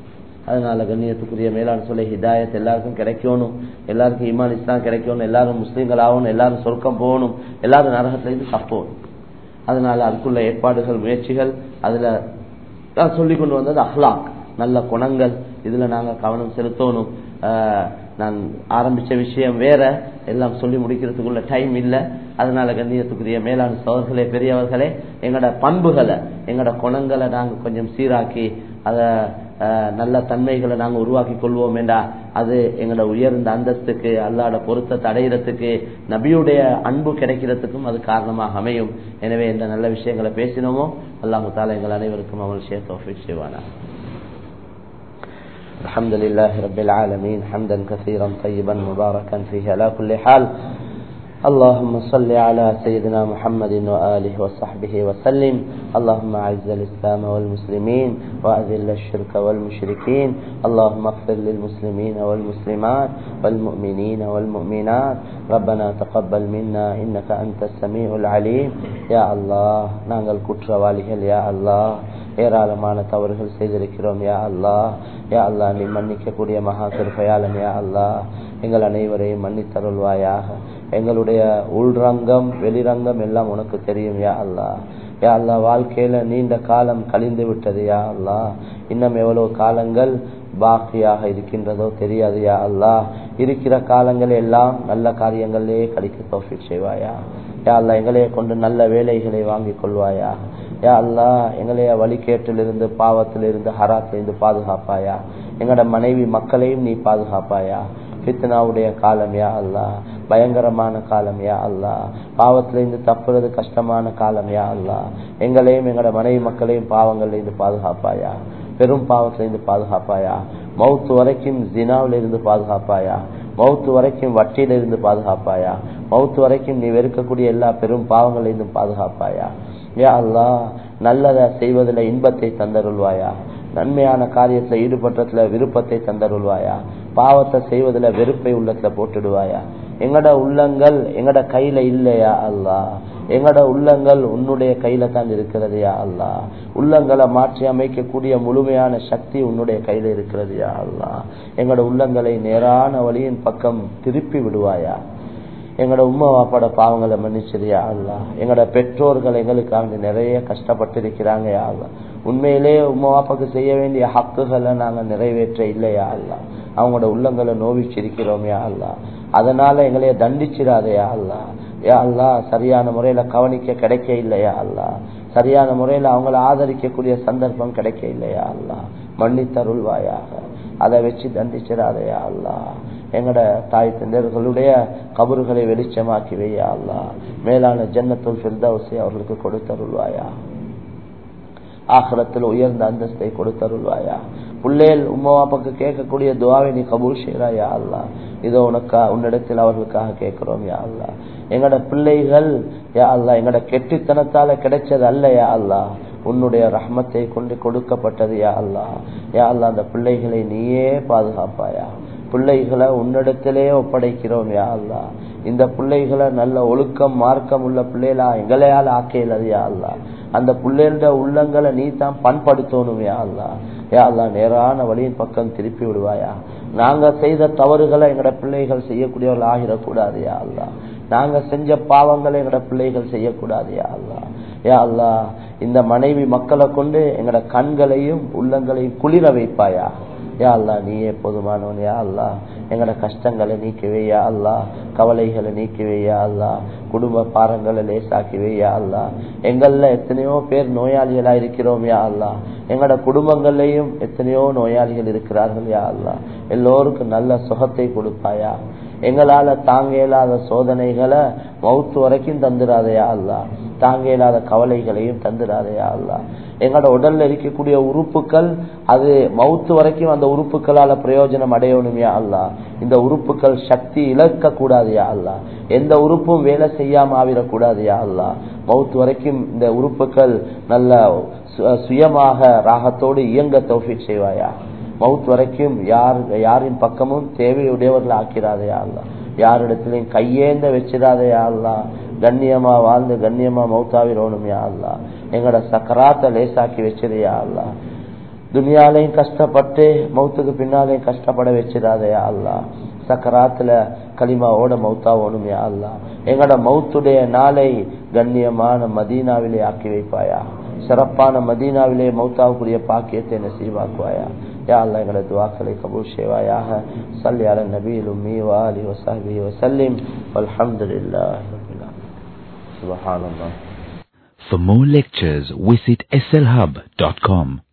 அதனால கண்ணியத்துக்குரிய மேலாண் சொல்ல ஹிதாயத் எல்லாருக்கும் கிடைக்கணும் எல்லாருக்கும் ஈமான் இஸ்லாம் கிடைக்கணும் எல்லாரும் முஸ்லீம்கள் ஆகணும் எல்லாரும் சொர்க்கம் போகணும் எல்லாரும் நரகத்துல இருந்து தப்போணும் அதனால அதுக்குள்ள ஏற்பாடுகள் முயற்சிகள் அதுல நான் சொல்லி கொண்டு வந்தது அஹ்லாக் நல்ல குணங்கள் இதுல நாங்க கவனம் செலுத்தணும் ஆஹ் நான் ஆரம்பிச்ச விஷயம் வேற எல்லாம் சொல்லி முடிக்கிறதுக்குள்ள டைம் இல்ல அதனால கண்ணியத்துக்குரிய மேலான சோதர்களே பெரியவர்களே எங்கட பண்புகளை எங்கட குணங்களை நாங்க கொஞ்சம் சீராக்கி அத ஆஹ் நல்ல தன்மைகளை நாங்க உருவாக்கி கொள்வோம் என்றா அது எங்களோட உயர்ந்த அந்தஸ்துக்கு அல்லாட பொருத்தத்தை அடையிறதுக்கு நபியுடைய அன்பு கிடைக்கிறதுக்கும் அது காரணமாக அமையும் எனவே இந்த நல்ல விஷயங்களை பேசினோமோ அல்லாஹு தாலா எங்கள் அனைவருக்கும் அவள் ஷேர் தோஃபிக் செய்வானா الحمد لله رب العالمين حمدا كثيرا طيبا مباركا فيه على كل حال اللهم صل على سيدنا محمد وآله وصحبه وسلم اللهم أعز الإسلام والمسلمين وأذل الشرك والمشركين اللهم اغفر للمسلمين والمسلمات والمؤمنين والمؤمنات ربنا تقبل منا إنك أنت السميع العليم يا الله நாங்கள் குற்றவாளிகள் யா அல்லாஹ் ஏராளமான தவறுகள் செய்திருக்கிறோம் யா அல்லாஹ் யா அல்லாஹ் நீ மன்னிக்கக்கூடிய மகா கிருபையாளன் யா அல்லாஹ் எங்கள் அனைவரையும் மன்னித்தருள்வாயாக எங்களுடைய உள்ரங்கம் வெளிரங்கம் எல்லாம் உனக்கு தெரியும் யா அல்லாஹ் யா அல்லா வாழ்க்கையில நீண்ட காலம் கழிந்து விட்டது யா அல்லா இன்னும் எவ்வளவு காலங்கள் பாக்கியாக இருக்கின்றதோ தெரியாது யா அல்லா இருக்கிற காலங்கள் எல்லாம் நல்ல காரியங்களே கழிக்க தோஃபிக் செய்வாயா யா அல்லா எங்களையே கொண்டு நல்ல வேலைகளை வாங்கிக் கொள்வாயா யா அல்லா எங்களைய வழிகேட்டிலிருந்து பாவத்திலிருந்து ஹராத்திலிருந்து பாதுகாப்பாயா எங்களோட மனைவி மக்களையும் நீ பாதுகாப்பாயா ஃபித்னாவுடைய காலம் யா அல்லா பயங்கரமான காலம் யா அல்லா பாவத்திலிருந்து தப்புறது கஷ்டமான காலம் யா அல்லா எங்களையும் எங்களோட மனைவி மக்களையும் பாவங்கள்ல பாதுகாப்பாயா பெரும் பாவத்திலிருந்து பாதுகாப்பாயா மவுத்து வரைக்கும் ஜினாவில இருந்து பாதுகாப்பாயா மவுத்து வரைக்கும் வட்டியில இருந்து பாதுகாப்பாயா மவுத்து வரைக்கும் நீ வெறுக்கக்கூடிய எல்லா பெரும் பாவங்களிலிருந்தும் பாதுகாப்பாயா யா அல்லா நல்லதை செய்வதில் இன்பத்தை தந்தருள்வாயா நன்மையான காரியத்துல ஈடுபட்டதுல விருப்பத்தை தந்தருள்வாயா பாவத்தை செய்வதில் வெறுப்பை உள்ளத்துல போட்டுடுவாயா எங்கட உள்ளங்கள் எங்கட கையில இல்லையா அல்லா எங்கட உள்ளங்கள் உன்னுடைய கையில தான் இருக்கிறது யா அல்லா உள்ளங்களை மாற்றி அமைக்கக்கூடிய முழுமையான சக்தி உன்னுடைய கையில இருக்கிறது யா அல்லா எங்கட உள்ளங்களை நேரான வழியின் பக்கம் திருப்பி விடுவாயா எங்களோட உமா வாப்பாட பாவங்களை மன்னிச்சிரியா அல்லா எங்களோட பெற்றோர்கள் எங்களுக்காக நிறைய கஷ்டப்பட்டு இருக்கிறாங்க யா அல்லா உண்மையிலே உமா வாப்பாக்கு செய்ய வேண்டிய ஹக்குகளை நாங்க நிறைவேற்ற இல்லையா அல்லா அவங்களோட உள்ளங்களை நோவிச்சிருக்கிறோம் யா அல்லா அதனால எங்களைய தண்டிச்சிடாதையா அல்லா யா அல்லா சரியான முறையில கவனிக்க கிடைக்க இல்லையா அல்லா சரியான முறையில அவங்கள ஆதரிக்கக்கூடிய சந்தர்ப்பம் கிடைக்க இல்லையா அல்லா மன்னித்தருள்வாயாக அதை வச்சு தண்டிச்சிடாதையா அல்லா எங்கட தாய் தந்தர்களுடைய கபறுகளை வெளிச்சமாக்கி வையா அல்லா மேலான ஜன்னத்துள் ஃபிர்தவசை அவர்களுக்கு கொடுத்தருள்வாயா ஆகலத்தில் உயர்ந்த அந்தஸ்தை கொடுத்தருள்வாயா புள்ளேல் உமாவாப்பாக்கு கேட்கக்கூடிய துவாவை நீ கபூல் செய்யறாயா அல்லா இதோ உனக்கா உன்னிடத்தில் அவர்களுக்காக கேட்கிறோம் யா அல்லா எங்கட பிள்ளைகள் யா அல்லா எங்கட கெட்டித்தனத்தால கிடைச்சது அல்ல யா அல்லா உன்னுடைய ரஹ்மத்தை கொண்டு கொடுக்கப்பட்டது யா அல்லா யா அல்லா அந்த பிள்ளைகளை நீயே பாதுகாப்பாயா பிள்ளைகளை உன்னிடத்திலே ஒப்படைக்கிறோம் யா அல்லா இந்த பிள்ளைகளை நல்ல ஒழுக்கம் மார்க்கம் உள்ள பிள்ளைகளா எங்களையால் ஆக்கையிலது யா அல்லா அந்த பிள்ளைகளோட உள்ளங்களை நீ தான் பண்படுத்தணும் யா அல்லா யா அல்லா நேரான வழியின் பக்கம் திருப்பி விடுவாயா நாங்க செய்த தவறுகளை எங்கட பிள்ளைகள் செய்யக்கூடியவர்கள் ஆகிடக்கூடாது யா அல்லா நாங்க செஞ்ச பாவங்களை எங்கட பிள்ளைகள் செய்யக்கூடாது யா அல்லா யா அல்லா இந்த மனைவி மக்களை கொண்டு எங்கட கண்களையும் உள்ளங்களையும் குளிர வைப்பாயா யா அல்லா நீயே போதுமானவன் யா அல்லா எங்கட கஷ்டங்களை நீக்கவே யா அல்லா கவலைகளை நீக்கவே யா அல்லா குடும்ப பாரங்களை லேசாக்கவே யா அல்லா எங்கள்ல எத்தனையோ பேர் நோயாளிகளா இருக்கிறோம் யா அல்லா எங்கட குடும்பங்கள்லயும் எத்தனையோ நோயாளிகள் இருக்கிறார்கள் யா அல்லா எல்லோருக்கும் நல்ல சுகத்தை கொடுப்பாயா எங்களால தாங்க இயலாத சோதனைகளை மவுத்து வரைக்கும் தந்துடாதையா அல்லா தாங்க இயலாத கவலைகளையும் தந்துடாதையா அல்லா எங்களோட உடல்ல இருக்கக்கூடிய உறுப்புகள் அது மவுத்து வரைக்கும் அந்த உறுப்புகளால பிரயோஜனம் அடையணுமையா அல்லா இந்த உறுப்புகள் சக்தி இழக்க கூடாதுயா அல்லா எந்த உறுப்பும் வேலை செய்யாம ஆவிடக்கூடாதுயா அல்லா மவுத்து வரைக்கும் இந்த உறுப்புகள் நல்ல சுயமாக ராகத்தோடு இயங்க தௌஃபிக் செய்வாயா மவுத் வரைக்கும் யார் யாரின் பக்கமும் தேவையுடையவர்கள் ஆக்கிறாதையா அல்லா யாரிடத்திலையும் கையேந்த வச்சிடாதையா அல்லா கண்ணியமா வாழ்ந்து கண்ணியமா மௌத்தாவிரோணும் யா அல்லா எங்கட சக்கராத்த லேசாக்கி வச்சிருயா அல்லா துனியாலையும் கஷ்டப்பட்டு மௌத்துக்கு பின்னாலையும் கஷ்டப்பட வச்சிடாதயா அல்லா சக்கராத்துல களிமாவோட மௌத்தாவோனும் யா அல்லா எங்கட மௌத்துடைய நாளை கண்ணியமான மதீனாவிலே ஆக்கி வைப்பாயா சிறப்பான மதீனாவிலே மௌத்தாவுக்குரிய பாக்கியத்தை நசீவாக்குவாயா யா அல்லா எங்களோட துவாக்களை கபூல் செய்வாயாக சல்லி அல நபீல் உம்மி வாலி வசாபி வசல்லிம் அல்ஹம்துலில்லாஹி ரப்பில் ஆலமீன் சுப்ஹானல்லாஹ் For more lectures, visit slhub.com.